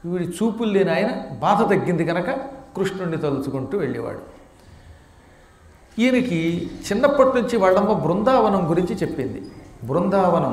వీడి చూపులు లేని ఆయన బాధ తగ్గింది కనుక కృష్ణుడిని తలుచుకుంటూ వెళ్ళేవాడు ఈయనకి చిన్నప్పటి నుంచి వాళ్ళమ్మ బృందావనం గురించి చెప్పింది బృందావనం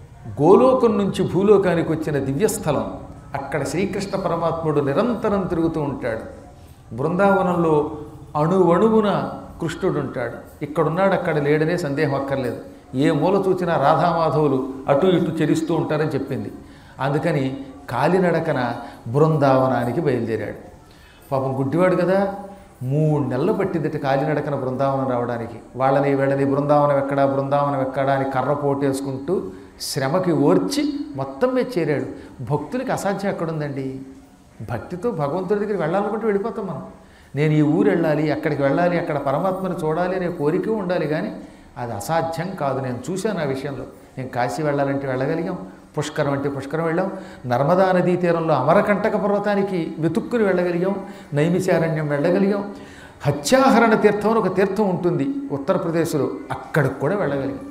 గోలోకం నుంచి భూలోకానికి వచ్చిన దివ్యస్థలం అక్కడ శ్రీకృష్ణ పరమాత్ముడు నిరంతరం తిరుగుతూ ఉంటాడు బృందావనంలో అణువణువున కృష్ణుడు ఉంటాడు ఇక్కడున్నాడు అక్కడ లేడనే సందేహం అక్కర్లేదు ఏ మూల చూచినా రాధామాధవులు అటు ఇటు చెరిస్తూ ఉంటారని చెప్పింది అందుకని కాలినడకన బృందావనానికి బయలుదేరాడు పాపం గుడ్డివాడు కదా మూడు నెలలు పట్టిందట కాలినడకన బృందావనం రావడానికి వాళ్ళని వీళ్ళని బృందావనం ఎక్కడా బృందావనం ఎక్కడా అని కర్ర పోటేసుకుంటూ శ్రమకి ఓర్చి మొత్తం మీద చేరాడు భక్తులకి అసాధ్యం ఎక్కడుందండి భక్తితో భగవంతుడి దగ్గరికి వెళ్ళాలనుకుంటే వెళ్ళిపోతాం మనం నేను ఈ ఊరు వెళ్ళాలి అక్కడికి వెళ్ళాలి అక్కడ పరమాత్మని చూడాలి అనే కోరిక ఉండాలి కానీ అది అసాధ్యం కాదు నేను చూశాను ఆ విషయంలో నేను కాశీ వెళ్ళాలంటే వెళ్ళగలిగాం పుష్కరం అంటే పుష్కరం వెళ్ళాం నర్మదా నదీ తీరంలో అమరకంటక పర్వతానికి వెతుక్కుని వెళ్ళగలిగాం నైమిశారణ్యం వెళ్ళగలిగాం హత్యాహరణ తీర్థం అని ఒక తీర్థం ఉంటుంది ఉత్తరప్రదేశ్లో అక్కడికి కూడా వెళ్ళగలిగాం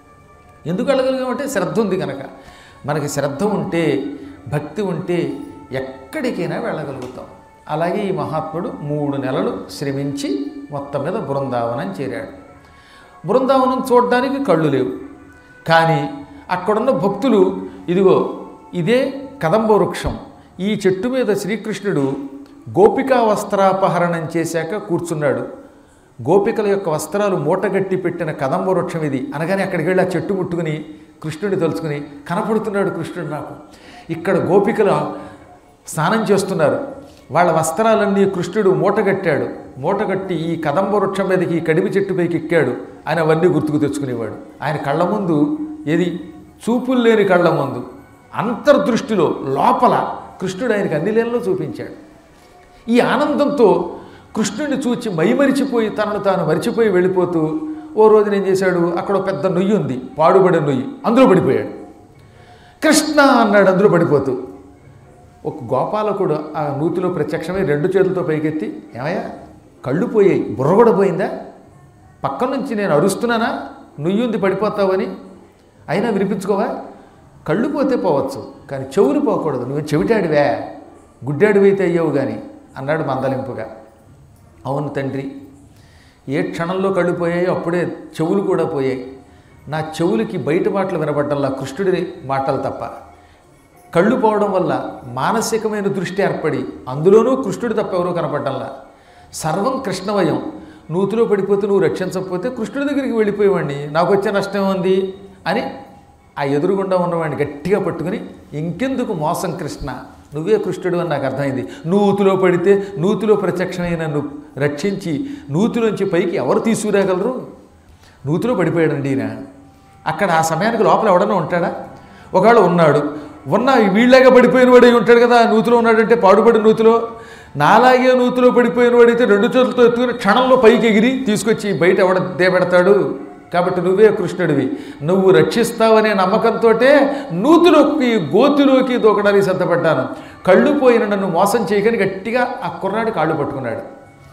ఎందుకు వెళ్ళగలిగామంటే శ్రద్ధ ఉంది కనుక మనకి శ్రద్ధ ఉంటే భక్తి ఉంటే ఎక్కడికైనా వెళ్ళగలుగుతాం అలాగే ఈ మహాత్ముడు మూడు నెలలు శ్రమించి మొత్తం మీద బృందావనం చేరాడు బృందావనం చూడడానికి కళ్ళు లేవు కానీ అక్కడున్న భక్తులు ఇదిగో ఇదే కదంబ వృక్షం ఈ చెట్టు మీద శ్రీకృష్ణుడు గోపికా వస్త్రాపహరణం చేశాక కూర్చున్నాడు గోపికల యొక్క వస్త్రాలు మూటగట్టి పెట్టిన కదంబ వృక్షం ఇది అనగానే అక్కడికి వెళ్ళి ఆ చెట్టు ముట్టుకుని కృష్ణుడిని తలుచుకుని కనపడుతున్నాడు కృష్ణుడు నాకు ఇక్కడ గోపికలు స్నానం చేస్తున్నారు వాళ్ళ వస్త్రాలన్నీ కృష్ణుడు మూటగట్టాడు మూటగట్టి ఈ కదంబ వృక్షం మీదకి ఈ కడిమి చెట్టు పైకి ఎక్కాడు ఆయన అవన్నీ గుర్తుకు తెచ్చుకునేవాడు ఆయన కళ్ళ ముందు ఏది చూపులు లేని కళ్ళ ముందు అంతర్దృష్టిలో లోపల కృష్ణుడు ఆయనకి అన్ని లేలలో చూపించాడు ఈ ఆనందంతో కృష్ణుడిని చూచి మైమరిచిపోయి తనను తాను మరిచిపోయి వెళ్ళిపోతూ ఓ రోజున ఏం చేశాడు అక్కడ ఒక పెద్ద నుయ్యి ఉంది పాడుబడిన నుయ్యి అందులో పడిపోయాడు కృష్ణ అన్నాడు అందులో పడిపోతూ ఒక గోపాలకుడు ఆ నూతిలో ప్రత్యక్షమై రెండు చేతులతో పైకెత్తి ఏమయ్యా కళ్ళు పోయాయి బుర్ర కూడా పోయిందా పక్క నుంచి నేను అరుస్తున్నానా నుయ్యుంది పడిపోతావని అయినా వినిపించుకోవా కళ్ళు పోతే పోవచ్చు కానీ చెవులు పోకూడదు నువ్వు చెవిటాడివే గుడ్డాడివైతే అయ్యావు కానీ అన్నాడు మందలింపుగా అవును తండ్రి ఏ క్షణంలో కళ్ళు పోయాయో అప్పుడే చెవులు కూడా పోయాయి నా చెవులకి బయట మాటలు వినబడ్డంలా కృష్ణుడి మాటలు తప్ప కళ్ళు పోవడం వల్ల మానసికమైన దృష్టి ఏర్పడి అందులోనూ కృష్ణుడు తప్ప ఎవరూ కనపడ్డంలా సర్వం కృష్ణవయం నూతిలో పడిపోతే నువ్వు రక్షించకపోతే కృష్ణుడి దగ్గరికి వెళ్ళిపోయేవాడిని నాకు వచ్చే నష్టం ఉంది అని ఆ ఎదురుగుండా ఉన్నవాడిని గట్టిగా పట్టుకుని ఇంకెందుకు మోసం కృష్ణ నువ్వే కృష్ణుడు అని నాకు అర్థమైంది నూతిలో పడితే నూతిలో ప్రత్యక్షమైన నన్ను రక్షించి నూతిలోంచి పైకి ఎవరు తీసుకురాగలరు నూతిలో పడిపోయాడండి ఈయన అక్కడ ఆ సమయానికి లోపల ఎవడన్నా ఉంటాడా ఒకవేళ ఉన్నాడు ఉన్న వీళ్ళగా పడిపోయిన వాడు అయి ఉంటాడు కదా నూతిలో ఉన్నాడంటే పాడుపడి నూతిలో నాలాగే నూతిలో పడిపోయిన వాడైతే రెండు చేతులతో ఎత్తుకుని క్షణంలో పైకి ఎగిరి తీసుకొచ్చి బయట ఎవడ దేబెడతాడు కాబట్టి నువ్వే కృష్ణుడివి నువ్వు రక్షిస్తావనే నమ్మకంతో నూతిలోకి గోతిలోకి దూకడానికి సిద్ధపడ్డాను కళ్ళు పోయిన నన్ను మోసం చేయకని గట్టిగా ఆ కుర్రాడి కాళ్ళు పట్టుకున్నాడు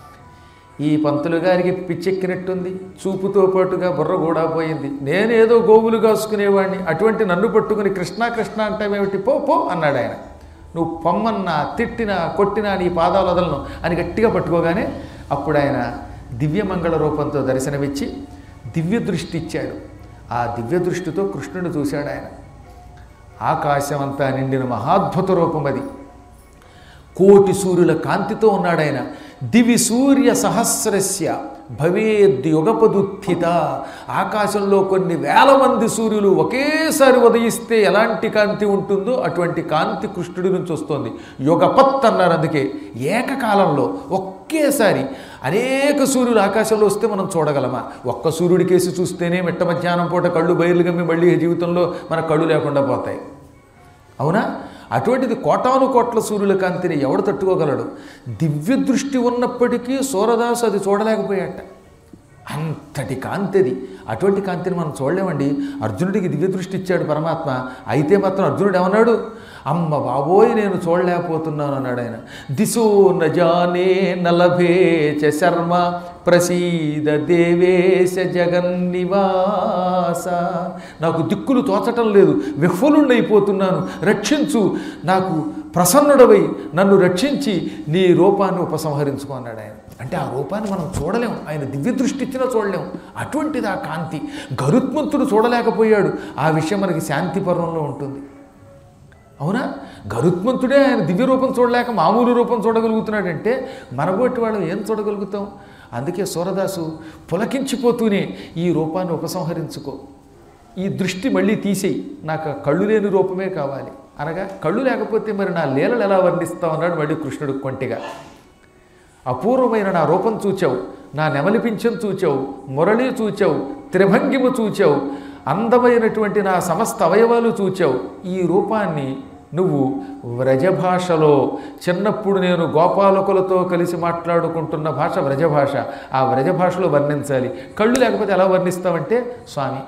ఈ పంతులు గారికి పిచ్చెక్కినట్టుంది చూపుతో పాటుగా బుర్ర కూడా పోయింది నేనేదో గోవులు కాసుకునేవాడిని అటువంటి నన్ను పట్టుకుని కృష్ణ కృష్ణ అంటావేమిటి పో పో అన్నాడు ఆయన నువ్వు పొమ్మన్నా తిట్టినా కొట్టినా నీ పాదాలు వదలను అని గట్టిగా పట్టుకోగానే అప్పుడు ఆయన దివ్యమంగళ రూపంతో దర్శనమిచ్చి దివ్య దృష్టి ఇచ్చాడు ఆ దివ్య దృష్టితో కృష్ణుని చూశాడు ఆయన ఆకాశమంతా నిండిన మహాద్భుత రూపం అది కోటి సూర్యుల కాంతితో ఉన్నాడు ఆయన దివి సూర్య సహస్రస్య భవేద్యుగపదుత్థిత ఆకాశంలో కొన్ని వేల మంది సూర్యులు ఒకేసారి ఉదయిస్తే ఎలాంటి కాంతి ఉంటుందో అటువంటి కాంతి కృష్ణుడి నుంచి వస్తుంది యుగపత్ అన్నారు అందుకే ఏకకాలంలో ఒకేసారి అనేక సూర్యులు ఆకాశంలో వస్తే మనం చూడగలమా ఒక్క సూర్యుడి కేసి చూస్తేనే మిట్ట మధ్యాహ్నం పూట కళ్ళు బయలు గమ్మి మళ్ళీ జీవితంలో మన కళ్ళు లేకుండా పోతాయి అవునా అటువంటిది కోటాను కోట్ల సూర్యుల కాంతిని ఎవడు తట్టుకోగలడు దివ్య దృష్టి ఉన్నప్పటికీ సూరదాసు అది చూడలేకపోయాట అంతటి కాంతి అది అటువంటి కాంతిని మనం చూడలేమండి అర్జునుడికి దివ్య దృష్టి ఇచ్చాడు పరమాత్మ అయితే మాత్రం అర్జునుడు ఏమన్నాడు అమ్మ బాబోయ్ నేను చూడలేకపోతున్నాను అన్నాడు ఆయన దిశో నజానే నలభే చ శర్మ ప్రసీద దేవేశ జగన్నివాస నాకు దిక్కులు తోచటం లేదు విహ్వలుండైపోతున్నాను రక్షించు నాకు ప్రసన్నుడవై నన్ను రక్షించి నీ రూపాన్ని ఉపసంహరించుకో అన్నాడు ఆయన అంటే ఆ రూపాన్ని మనం చూడలేం ఆయన దివ్య దృష్టి ఇచ్చినా చూడలేం అటువంటిది ఆ కాంతి గరుత్మంతుడు చూడలేకపోయాడు ఆ విషయం మనకి శాంతి పర్వంలో ఉంటుంది అవునా గరుత్మంతుడే ఆయన దివ్య రూపం చూడలేక మామూలు రూపం చూడగలుగుతున్నాడంటే మనబోటి వాళ్ళు ఏం చూడగలుగుతాం అందుకే సూరదాసు పులకించిపోతూనే ఈ రూపాన్ని ఉపసంహరించుకో ఈ దృష్టి మళ్ళీ తీసేయి నాకు ఆ కళ్ళు లేని రూపమే కావాలి అనగా కళ్ళు లేకపోతే మరి నా లీలలు ఎలా వర్ణిస్తావు అన్నాడు మళ్ళీ కృష్ణుడు కొంటిగా అపూర్వమైన నా రూపం చూచావు నా నెమలిపించం చూచావు మురళి చూచావు త్రిభంగిము చూచావు అందమైనటువంటి నా సమస్త అవయవాలు చూచావు ఈ రూపాన్ని నువ్వు వ్రజభాషలో చిన్నప్పుడు నేను గోపాలకులతో కలిసి మాట్లాడుకుంటున్న భాష వ్రజభాష ఆ వ్రజభాషలో వర్ణించాలి కళ్ళు లేకపోతే ఎలా వర్ణిస్తావంటే స్వామి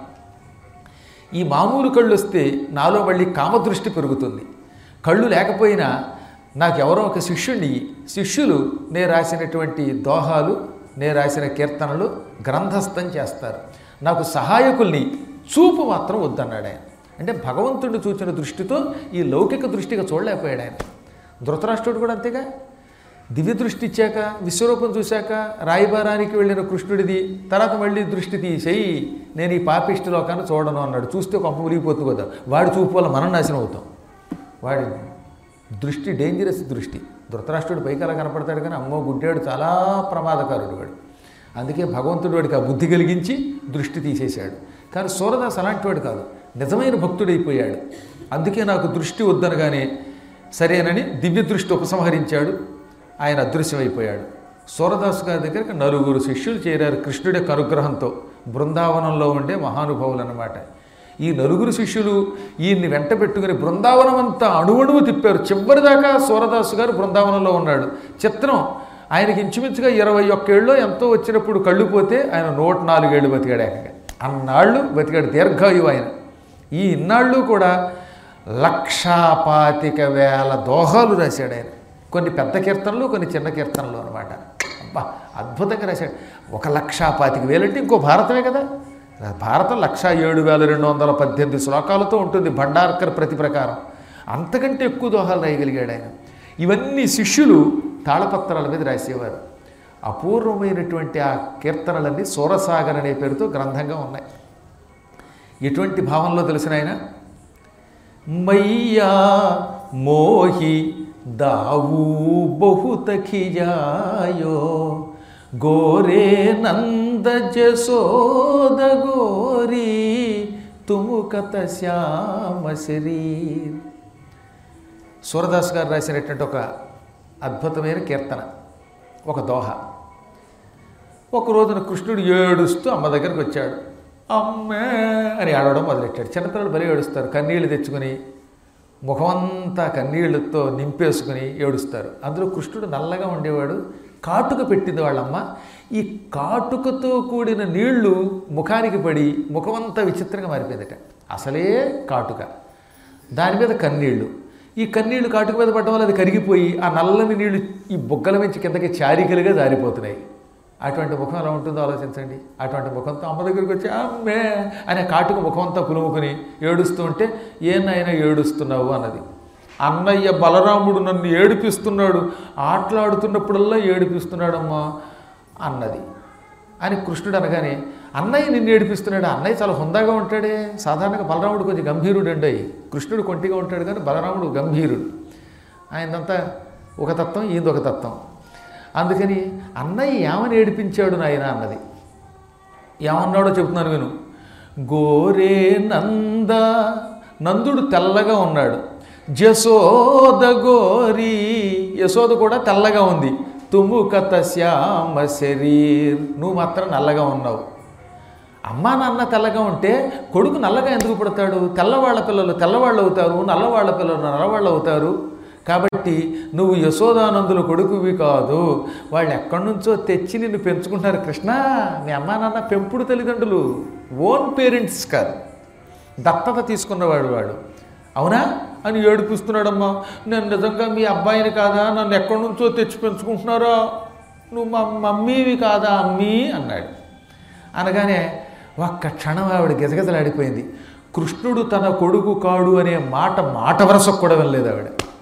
ఈ మామూలు కళ్ళు వస్తే నాలో మళ్ళీ కామదృష్టి పెరుగుతుంది కళ్ళు లేకపోయినా నాకెవరో ఒక శిష్యుడిని శిష్యులు నే రాసినటువంటి దోహాలు నే రాసిన కీర్తనలు గ్రంథస్థం చేస్తారు నాకు సహాయకుల్ని చూపు మాత్రం వద్దన్నాడు ఆయన అంటే భగవంతుడిని చూచిన దృష్టితో ఈ లౌకిక దృష్టిగా చూడలేకపోయాడు ఆయన ధృతరాష్ట్రుడు కూడా అంతేగా దివ్య దృష్టి ఇచ్చాక విశ్వరూపం చూశాక రాయిబారానికి వెళ్ళిన కృష్ణుడిది తర్వాత మళ్ళీ దృష్టి తీసేయి నేను ఈ పాపిష్టి లోకాన్ని చూడను అన్నాడు చూస్తే కొంప మురిగిపోతుంది కదా వాడి చూపు వల్ల మనం నాశనం అవుతాం వాడి దృష్టి డేంజరస్ దృష్టి ధృతరాష్ట్రుడు పైకి అలా కనపడతాడు కానీ అమ్మో గుడ్డాడు చాలా ప్రమాదకారుడు వాడు అందుకే భగవంతుడు వాడికి ఆ బుద్ధి కలిగించి దృష్టి తీసేశాడు కానీ సూరదాస్ అలాంటి వాడు కాదు నిజమైన భక్తుడైపోయాడు అందుకే నాకు దృష్టి వద్దనగానే సరేనని దివ్య దృష్టి ఉపసంహరించాడు ఆయన అదృశ్యమైపోయాడు సూరదాసు గారి దగ్గరికి నలుగురు శిష్యులు చేరారు కృష్ణుడి యొక్క అనుగ్రహంతో బృందావనంలో ఉండే మహానుభావులు అన్నమాట ఈ నలుగురు శిష్యులు ఈయన్ని వెంట పెట్టుకుని బృందావనం అంతా అణువణువు తిప్పారు చివరిదాకా సూరదాసు గారు బృందావనంలో ఉన్నాడు చిత్రం ఆయనకి ఇంచుమించుగా ఇరవై ఒక్కేళ్ళు ఎంతో వచ్చినప్పుడు కళ్ళు పోతే ఆయన నూట నాలుగేళ్ళు బతికాడు ఏకంగా అన్నాళ్ళు బతికాడు దీర్ఘాయువు ఆయన ఈ ఇన్నాళ్ళు కూడా లక్షాపాతిక వేల దోహాలు రాశాడు ఆయన కొన్ని పెద్ద కీర్తనలు కొన్ని చిన్న కీర్తనలు అనమాట అబ్బా అద్భుతంగా రాశాడు ఒక లక్షా పాతిక వేలంటే ఇంకో భారతమే కదా భారతం లక్ష ఏడు వేల రెండు వందల పద్దెనిమిది శ్లోకాలతో ఉంటుంది భండార్కర్ ప్రతి ప్రకారం అంతకంటే ఎక్కువ దోహాలు రాయగలిగాడు ఆయన ఇవన్నీ శిష్యులు తాళపత్రాల మీద రాసేవారు అపూర్వమైనటువంటి ఆ కీర్తనలన్నీ సూరసాగర్ అనే పేరుతో గ్రంథంగా ఉన్నాయి ఎటువంటి భావంలో తెలిసిన ఆయన మయ్యా మోహి దావు బహుత ఖిజాయో గోరే నంద జసోద గోరీ తుము కత శ్యామ శరీర్ సూరదాస్ గారు రాసినటువంటి ఒక అద్భుతమైన కీర్తన ఒక దోహ ఒక రోజున కృష్ణుడు ఏడుస్తూ అమ్మ దగ్గరికి వచ్చాడు అమ్మే అని ఆడవడం మొదలెట్టాడు చిన్నపిల్లలు బలి ఏడుస్తారు కన్నీళ్లు తెచ్చుకొని ముఖమంతా కన్నీళ్లతో నింపేసుకుని ఏడుస్తారు అందులో కృష్ణుడు నల్లగా ఉండేవాడు కాటుక పెట్టింది వాళ్ళమ్మ ఈ కాటుకతో కూడిన నీళ్లు ముఖానికి పడి ముఖమంతా విచిత్రంగా మారిపోయిందట అసలే కాటుక దాని మీద కన్నీళ్లు ఈ కన్నీళ్లు కాటుక మీద పడడం వల్ల అది కరిగిపోయి ఆ నల్లని నీళ్లు ఈ బుగ్గల నుంచి కిందకి చారికలుగా జారిపోతున్నాయి అటువంటి ముఖం ఎలా ఉంటుందో ఆలోచించండి అటువంటి ముఖంతో అమ్మ దగ్గరికి వచ్చి అమ్మే అనే కాటుక ముఖమంతా పులుముకుని ఏడుస్తూ ఉంటే ఏనాయన ఏడుస్తున్నావు అన్నది అన్నయ్య బలరాముడు నన్ను ఏడిపిస్తున్నాడు ఆటలాడుతున్నప్పుడల్లా ఏడిపిస్తున్నాడమ్మా అన్నది అని కృష్ణుడు అనగానే అన్నయ్య నిన్ను ఏడిపిస్తున్నాడు అన్నయ్య చాలా హుందాగా ఉంటాడే సాధారణంగా బలరాముడు కొంచెం గంభీరుడు అండి కృష్ణుడు కొంటిగా ఉంటాడు కానీ బలరాముడు గంభీరుడు ఆయనంతా ఒక తత్వం ఈయనది ఒక తత్వం అందుకని అన్నయ్య ఏమని ఏడిపించాడు నాయన అన్నది ఏమన్నాడో చెబుతున్నాను విను గోరే నంద నందుడు తెల్లగా ఉన్నాడు జసోద గోరి యశోద కూడా తెల్లగా ఉంది తుము కథ శ్యామ శరీర్ నువ్వు మాత్రం నల్లగా ఉన్నావు అమ్మా నాన్న తెల్లగా ఉంటే కొడుకు నల్లగా ఎందుకు పుడతాడు తెల్లవాళ్ళ పిల్లలు తెల్లవాళ్ళు అవుతారు నల్లవాళ్ళ పిల్లలు నల్లవాళ్ళు అవుతారు కాబట్టి నువ్వు యశోదానందుల కొడుకువి కాదు వాళ్ళు ఎక్కడి నుంచో తెచ్చి నిన్ను పెంచుకుంటారు కృష్ణ మీ అమ్మా నాన్న పెంపుడు తల్లిదండ్రులు ఓన్ పేరెంట్స్ కాదు దత్తత తీసుకున్నవాడు వాడు అవునా అని ఏడిపిస్తున్నాడమ్మా నేను నిజంగా మీ అబ్బాయిని కాదా నన్ను ఎక్కడి నుంచో తెచ్చి పెంచుకుంటున్నారా నువ్వు మా మమ్మీవి కాదా అమ్మీ అన్నాడు అనగానే ఒక్క క్షణం ఆవిడ గిజగిజలాడిపోయింది కృష్ణుడు తన కొడుకు కాడు అనే మాట మాట వరసకు కూడా వినలేదు ఆవిడ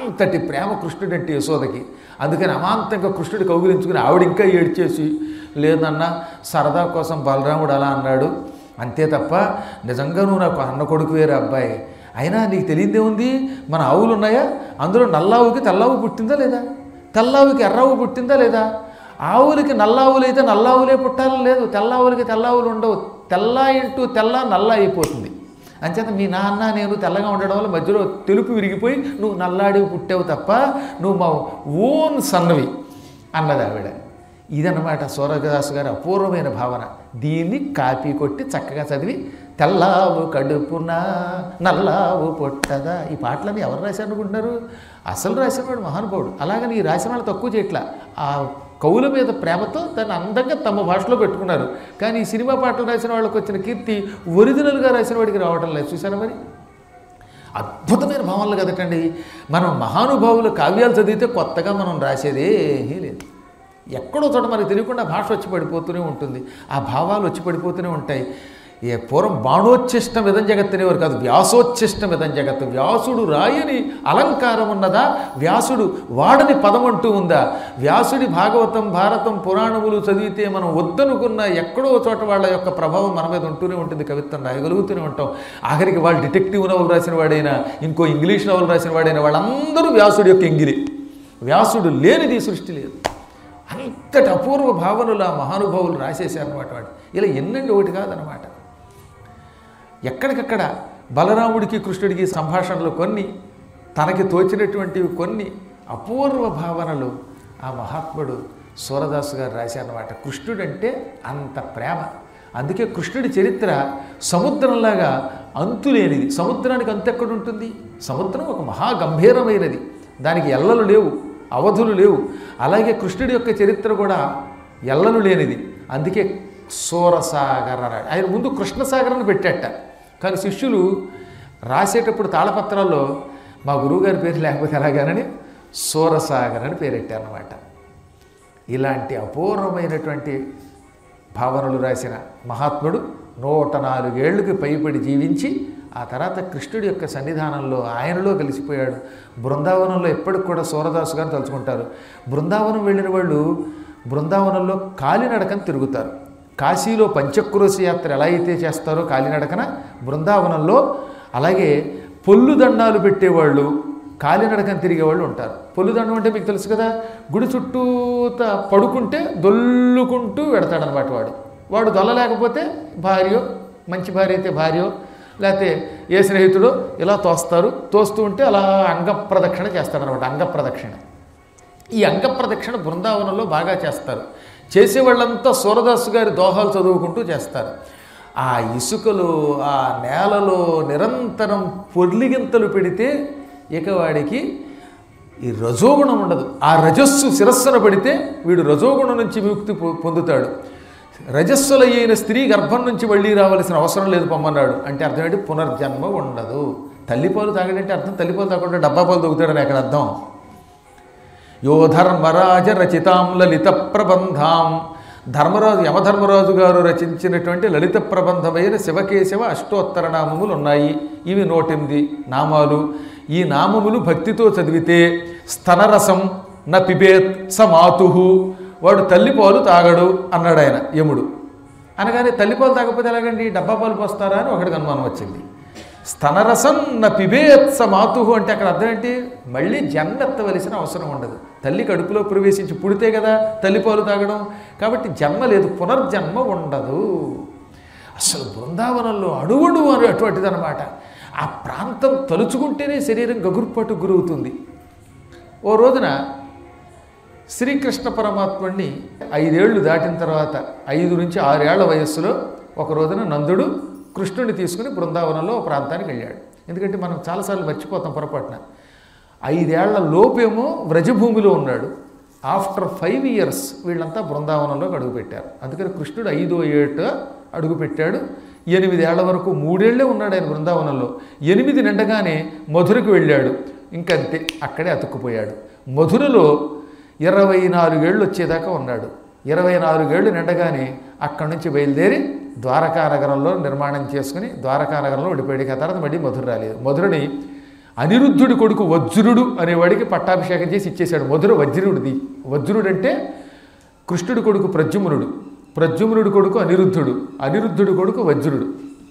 అంతటి ప్రేమ కృష్ణుడంటే యశోదకి అందుకని అమాంతంగా కృష్ణుడి కౌగిలించుకుని ఆవిడ ఇంకా ఏడ్చేసి లేదన్నా సరదా కోసం బలరాముడు అలా అన్నాడు అంతే తప్ప నిజంగా నువ్వు నాకు అన్న కొడుకు వేరే అబ్బాయి అయినా నీకు తెలియదే ఉంది మన ఆవులు ఉన్నాయా అందులో నల్లావుకి తెల్లావు పుట్టిందా లేదా తెల్లావుకి ఎర్రావు పుట్టిందా లేదా ఆవులకి నల్లావులు అయితే నల్లావులే పుట్టాలని లేదు తెల్లావులకి తెల్లావులు ఉండవు తెల్ల ఇంటూ తెల్ల నల్ల అయిపోతుంది అంచేత మీ నాన్న నేను తెల్లగా ఉండడం వల్ల మధ్యలో తెలుపు విరిగిపోయి నువ్వు నల్లాడివి పుట్టావు తప్ప నువ్వు మా ఓన్ సన్నవి అన్నది ఆవిడ ఇదన్నమాట సూరదాసు గారి అపూర్వమైన భావన దీన్ని కాపీ కొట్టి చక్కగా చదివి తెల్లావు కడుపున నల్లావు పొట్టదా ఈ పాటలన్నీ ఎవరు రాశారు అనుకుంటున్నారు అసలు రాసినవాడు మహానుభావుడు అలాగని ఈ రాసిన వాళ్ళు తక్కువ చేయట్లా ఆ కవుల మీద ప్రేమతో దాన్ని అందంగా తమ భాషలో పెట్టుకున్నారు కానీ ఈ సినిమా పాటలు రాసిన వాళ్ళకి వచ్చిన కీర్తి ఒరిజినల్గా రాసిన వాడికి రావటం లేదు చూసారా మరి అద్భుతమైన భావనలు కదటండి మనం మహానుభావుల కావ్యాలు చదివితే కొత్తగా మనం రాసేదే లేదు ఎక్కడో చోట మనకి తెలియకుండా భాష వచ్చి పడిపోతూనే ఉంటుంది ఆ భావాలు వచ్చి పడిపోతూనే ఉంటాయి ఏ పూర్వం బాణోచ్ఛిష్టం విధం జగత్ అనేవారు కాదు వ్యాసోచ్ఛిష్టం విధం జగత్ వ్యాసుడు రాయని అలంకారం ఉన్నదా వ్యాసుడు వాడని పదం అంటూ ఉందా వ్యాసుడి భాగవతం భారతం పురాణములు చదివితే మనం వద్దనుకున్న ఎక్కడో చోట వాళ్ళ యొక్క ప్రభావం మన మీద ఉంటూనే ఉంటుంది కవిత్వం రాయగలుగుతూనే ఉంటాం ఆఖరికి వాళ్ళు డిటెక్టివ్ నవలు రాసిన వాడైనా ఇంకో ఇంగ్లీష్ నవలు రాసిన వాడైనా వాళ్ళందరూ వ్యాసుడి యొక్క ఎంగిలి వ్యాసుడు లేనిది ఈ సృష్టి లేదు అంతటి అపూర్వ భావనలు ఆ మహానుభావులు రాసేశారన్నమాట వాడు ఇలా ఎన్నండి ఒకటి కాదనమాట ఎక్కడికక్కడ బలరాముడికి కృష్ణుడికి సంభాషణలు కొన్ని తనకి తోచినటువంటివి కొన్ని అపూర్వ భావనలు ఆ మహాత్ముడు సూరదాసు గారు రాశారన్నమాట కృష్ణుడంటే అంత ప్రేమ అందుకే కృష్ణుడి చరిత్ర సముద్రంలాగా అంతులేనిది సముద్రానికి అంతు ఎక్కడ ఉంటుంది సముద్రం ఒక మహాగంభీరమైనది దానికి ఎల్లలు లేవు అవధులు లేవు అలాగే కృష్ణుడి యొక్క చరిత్ర కూడా ఎల్లలు లేనిది అందుకే సూరసాగర్ అన్నాడు ఆయన ముందు కృష్ణసాగర్ అని పెట్టేట కానీ శిష్యులు రాసేటప్పుడు తాళపత్రాల్లో మా గురువుగారి పేరు లేకపోతే ఎలాగానని సూరసాగర్ అని పేరెట్టారనమాట ఇలాంటి అపూర్వమైనటువంటి భావనలు రాసిన మహాత్ముడు నూట నాలుగేళ్లకు పైపడి జీవించి ఆ తర్వాత కృష్ణుడి యొక్క సన్నిధానంలో ఆయనలో కలిసిపోయాడు బృందావనంలో ఎప్పటికి కూడా సూరదాసు గారు తలుచుకుంటారు బృందావనం వెళ్ళిన వాళ్ళు బృందావనంలో కాలినడకని తిరుగుతారు కాశీలో పంచక్రోశ యాత్ర ఎలా అయితే చేస్తారో కాలినడకన బృందావనంలో అలాగే పొల్లు దండాలు పెట్టేవాళ్ళు కాలినడకన తిరిగేవాళ్ళు ఉంటారు పొల్లుదండం అంటే మీకు తెలుసు కదా గుడి చుట్టూత పడుకుంటే దొల్లుకుంటూ వెడతాడనమాట వాడు వాడు దొల్లలేకపోతే భార్యో మంచి భార్య అయితే భార్యో లేకపోతే ఏ స్నేహితుడో ఇలా తోస్తారు తోస్తూ ఉంటే అలా అంగ ప్రదక్షిణ చేస్తాడనమాట అంగ ప్రదక్షిణ ఈ అంగ ప్రదక్షిణ బృందావనంలో బాగా చేస్తారు చేసేవాళ్ళంతా సూరదాసు గారి దోహాలు చదువుకుంటూ చేస్తారు ఆ ఇసుకలో ఆ నేలలో నిరంతరం పొర్లిగింతలు పెడితే ఇక వాడికి ఈ రజోగుణం ఉండదు ఆ రజస్సు శిరస్సున పడితే వీడు రజోగుణం నుంచి విముక్తి పొ- పొందుతాడు రజస్సులయ్యైన స్త్రీ గర్భం నుంచి మళ్ళీ రావాల్సిన అవసరం లేదు పొమ్మన్నాడు అంటే అర్థం ఏంటి పునర్జన్మ ఉండదు తల్లిపాలు తాగడంటే అర్థం తల్లిపాలు తాగకుండా డబ్బా పాలు తాగుతాడని అక్కడ అర్థం యో ధర్మరాజ రచితాం లలిత ప్రబంధాం ధర్మరాజు యమధర్మరాజు గారు రచించినటువంటి లలిత ప్రబంధమైన శివకేశవ అష్టోత్తర నామములు ఉన్నాయి ఇవి నూటెనిమిది నామాలు ఈ నామములు భక్తితో చదివితే స్తనరసం న పిబేత్ స మాతుహు వాడు తల్లిపాలు తాగడు అన్నాడు ఆయన యముడు అనగానే తల్లిపాలు తాగకపోతే ఎలాగండి డబ్బా పాలు పోస్తారా అని ఒకటికి అనుమానం వచ్చింది స్తనరసం న పిబేత్స మాతుహు అంటే అక్కడ అర్థం ఏంటి మళ్ళీ జన్మెత్తవలసిన అవసరం ఉండదు తల్లి కడుపులో ప్రవేశించి పుడితే కదా తల్లిపాలు తాగడం కాబట్టి జన్మ లేదు పునర్జన్మ ఉండదు అసలు బృందావనంలో అడుగుడు అని అటువంటిది అనమాట ఆ ప్రాంతం తలుచుకుంటేనే శరీరం గగుర్పాటు గురవుతుంది ఓ రోజున శ్రీకృష్ణ పరమాత్ముడిని ఐదేళ్లు దాటిన తర్వాత ఐదు నుంచి ఆరేళ్ల వయస్సులో ఒక రోజున నందుడు కృష్ణుడిని తీసుకుని బృందావనంలో ఒక ప్రాంతానికి వెళ్ళాడు ఎందుకంటే మనం చాలాసార్లు మర్చిపోతాం పొరపాటున ఐదేళ్ల లోపేమో వ్రజభూమిలో ఉన్నాడు ఆఫ్టర్ ఫైవ్ ఇయర్స్ వీళ్ళంతా బృందావనంలోకి అడుగుపెట్టారు అందుకని కృష్ణుడు ఐదో ఏట అడుగుపెట్టాడు ఎనిమిదేళ్ల వరకు మూడేళ్లే ఉన్నాడు ఆయన బృందావనంలో ఎనిమిది నిండగానే మధురకు వెళ్ళాడు ఇంకంతే అక్కడే అతుక్కుపోయాడు మధురలో ఇరవై నాలుగేళ్ళు వచ్చేదాకా ఉన్నాడు ఇరవై నాలుగేళ్ళు నిండగానే అక్కడి నుంచి బయలుదేరి ద్వారకా నగరంలో నిర్మాణం చేసుకుని ద్వారకా నగరంలో ఉండిపోయాడు ఇక ఆ తర్వాత మళ్ళీ మధుర రాలేదు మధురని అనిరుద్ధుడి కొడుకు వజ్రుడు అనేవాడికి పట్టాభిషేకం చేసి ఇచ్చేశాడు మొదలు వజ్రుడిది వజ్రుడు అంటే కృష్ణుడి కొడుకు ప్రద్యుమ్నుడు ప్రద్యుమ్నుడి కొడుకు అనిరుద్ధుడు అనిరుద్ధుడి కొడుకు వజ్రుడు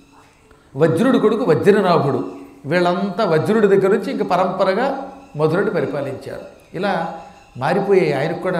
వజ్రుడి కొడుకు వజ్రనాభుడు వీళ్ళంతా వజ్రుడి దగ్గర నుంచి ఇంక పరంపరగా మధురుడు పరిపాలించారు ఇలా మారిపోయాయి ఆయనకు కూడా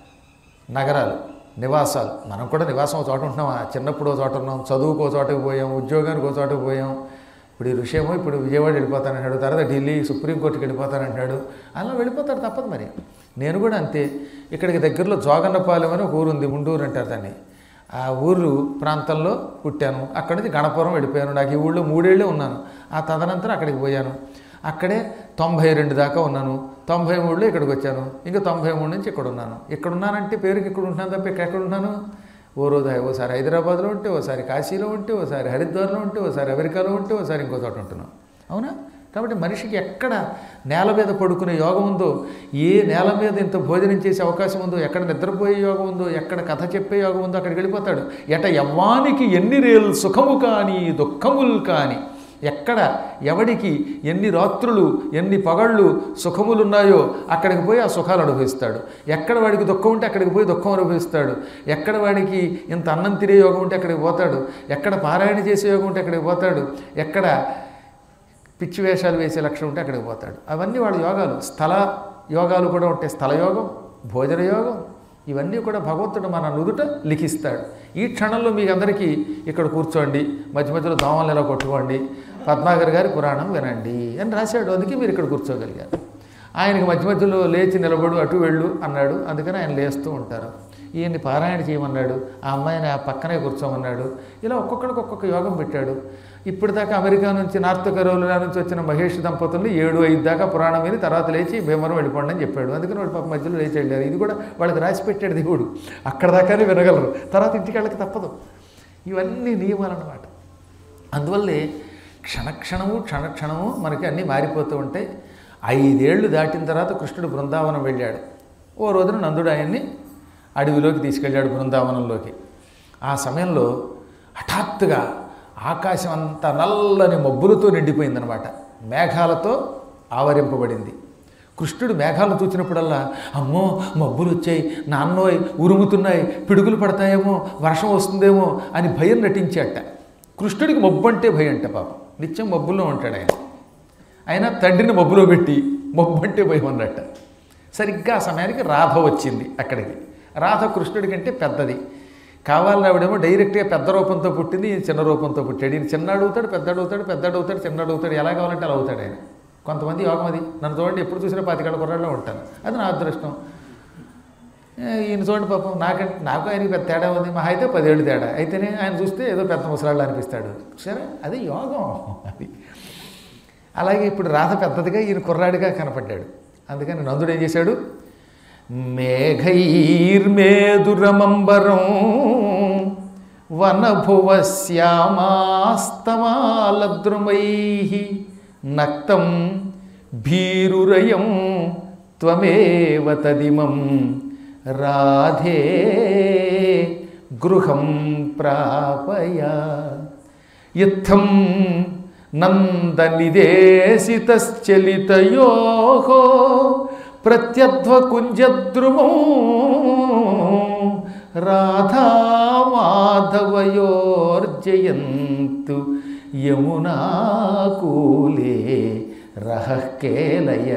నగరాలు నివాసాలు మనం కూడా నివాసం ఒక చోట ఉంటున్నాం చిన్నప్పుడు ఒక చోట ఉన్నాం చదువుకో చోటకి పోయాం ఉద్యోగానికి ఒక చోటకి పోయాం ఇప్పుడు ఈ ఋషేమో ఇప్పుడు విజయవాడ వెళ్ళిపోతానంటాడు తర్వాత ఢిల్లీ సుప్రీంకోర్టుకి వెళ్ళిపోతానంటాడు అలా వెళ్ళిపోతాడు తప్పదు మరి నేను కూడా అంతే ఇక్కడికి దగ్గరలో జోగన్నపాలెం అని ఒక ఊరు ఉంది ఉండూరు అంటారు దాన్ని ఆ ఊరు ప్రాంతంలో పుట్టాను అక్కడి నుంచి గణపురం వెళ్ళిపోయాను నాకు ఈ ఊళ్ళో మూడేళ్ళే ఉన్నాను ఆ తదనంతరం అక్కడికి పోయాను అక్కడే తొంభై రెండు దాకా ఉన్నాను తొంభై మూడులో ఇక్కడికి వచ్చాను ఇంకా తొంభై మూడు నుంచి ఇక్కడ ఉన్నాను ఇక్కడ ఉన్నానంటే పేరుకి ఇక్కడ ఉంటున్నాను తప్ప ఇక్కడ ఎక్కడ ఉన్నాను ఓ రోజు ఓసారి హైదరాబాద్లో ఉంటే ఓసారి కాశీలో ఉంటే ఓసారి హరిద్వార్లో ఉంటే ఓసారి అమెరికాలో ఉంటే ఓసారి ఇంకో చోట ఉంటున్నాం అవునా కాబట్టి మనిషికి ఎక్కడ నేల మీద పడుకునే యోగం ఉందో ఏ నేల మీద ఇంత భోజనం చేసే అవకాశం ఉందో ఎక్కడ నిద్రపోయే యోగం ఉందో ఎక్కడ కథ చెప్పే యోగం ఉందో అక్కడికి వెళ్ళిపోతాడు ఎట యవ్వానికి ఎన్ని రేలు సుఖము కానీ దుఃఖములు కానీ ఎక్కడ ఎవడికి ఎన్ని రాత్రులు ఎన్ని పగళ్ళు సుఖములున్నాయో అక్కడికి పోయి ఆ సుఖాలు అనుభవిస్తాడు ఎక్కడ వాడికి దుఃఖం ఉంటే అక్కడికి పోయి దుఃఖం అనుభవిస్తాడు ఎక్కడ వాడికి ఇంత అన్నం తినే యోగం ఉంటే అక్కడికి పోతాడు ఎక్కడ పారాయణ చేసే యోగం ఉంటే అక్కడికి పోతాడు ఎక్కడ పిచ్చి వేషాలు వేసే లక్షణం ఉంటే అక్కడికి పోతాడు అవన్నీ వాళ్ళ యోగాలు స్థల యోగాలు కూడా ఉంటాయి స్థల యోగం భోజన యోగం ఇవన్నీ కూడా భగవంతుడు మన నుదుట లిఖిస్తాడు ఈ క్షణంలో మీకు అందరికీ ఇక్కడ కూర్చోండి మధ్య మధ్యలో దోమలు ఇలా కొట్టుకోండి పద్మాగర్ గారి పురాణం వినండి అని రాశాడు అందుకే మీరు ఇక్కడ కూర్చోగలిగారు ఆయనకి మధ్య మధ్యలో లేచి నిలబడు అటు వెళ్ళు అన్నాడు అందుకని ఆయన లేస్తూ ఉంటారు ఈయన్ని పారాయణ చేయమన్నాడు ఆ అమ్మాయిని ఆ పక్కనే కూర్చోమన్నాడు ఇలా ఒక్కొక్కడికి ఒక్కొక్క యోగం పెట్టాడు ఇప్పటిదాకా అమెరికా నుంచి నార్త్ కరోలినా నుంచి వచ్చిన మహేష్ దంపతుల్ని ఏడు ఐదు దాకా పురాణం విని తర్వాత లేచి భీమవరం వెళ్ళిపోండి అని చెప్పాడు అందుకని వాడు పాప మధ్యలో లేచి వెళ్ళారు ఇది కూడా వాళ్ళకి రాసి పెట్టాడు దేవుడు అక్కడ దాకానే వినగలరు తర్వాత ఇంటికి వెళ్ళక తప్పదు ఇవన్నీ నియమాలు అన్నమాట అందువల్లే క్షణక్షణము క్షణక్షణము మనకి అన్నీ మారిపోతూ ఉంటాయి ఐదేళ్లు దాటిన తర్వాత కృష్ణుడు బృందావనం వెళ్ళాడు ఓ రోజున నందుడు ఆయన్ని అడవిలోకి తీసుకెళ్ళాడు బృందావనంలోకి ఆ సమయంలో హఠాత్తుగా ఆకాశం అంతా నల్లని మబ్బులతో నిండిపోయిందనమాట మేఘాలతో ఆవరింపబడింది కృష్ణుడు మేఘాలను చూచినప్పుడల్లా అమ్మో మబ్బులు వచ్చాయి నాన్నోయ్ ఉరుముతున్నాయి పిడుగులు పడతాయేమో వర్షం వస్తుందేమో అని భయం నటించాట కృష్ణుడికి మబ్బు అంటే భయం అంట పాపం నిత్యం మబ్బుల్లో ఉంటాడు ఆయన ఆయన తండ్రిని మబ్బులో పెట్టి మబ్బు అంటే భయం అన్నట్ట సరిగ్గా ఆ సమయానికి రాధ వచ్చింది అక్కడికి రాధ కృష్ణుడి కంటే పెద్దది కావాలని ఆవిడేమో డైరెక్ట్గా పెద్ద రూపంతో పుట్టింది ఈయన చిన్న రూపంతో పుట్టాడు ఈయన చిన్న అడుగుతాడు పెద్ద అడుగుతాడు పెద్ద అడుగుతాడు చిన్న అడుగుతాడు ఎలా కావాలంటే అలా అవుతాడు ఆయన కొంతమంది యోగం అది నన్ను చూడండి ఎప్పుడు చూసినా పాతికాడ కుర్రాళ్ళలో ఉంటాను అది నా అదృష్టం ఏ, ఈయన చూడండి పాపం నాకంటే నాకు ఆయనకి పెద్ద తేడా ఉంది మా అయితే పదేళ్ళు తేడా అయితేనే ఆయన చూస్తే ఏదో పెద్ద ముసలాళ్ళు అనిపిస్తాడు సరే అది యోగం అది అలాగే ఇప్పుడు రాధ పెద్దదిగా ఈయన కుర్రాడిగా కనపడ్డాడు అందుకని నందుడు ఏం చేశాడు మేఘైర్మేదురమంబరం వనభువ శ్యామాస్తమాలద్రుమై నక్తం భీరురయం త్వమేవ తదిమం రాధే గృహం ప్రాపయ ఇత్థం నందనిదేశితశ్చలితయో ప్రత్యధ్వకుంజద్రుమో రాధామాధవయోర్జయంతు యమునాకూలే రహః కేలయ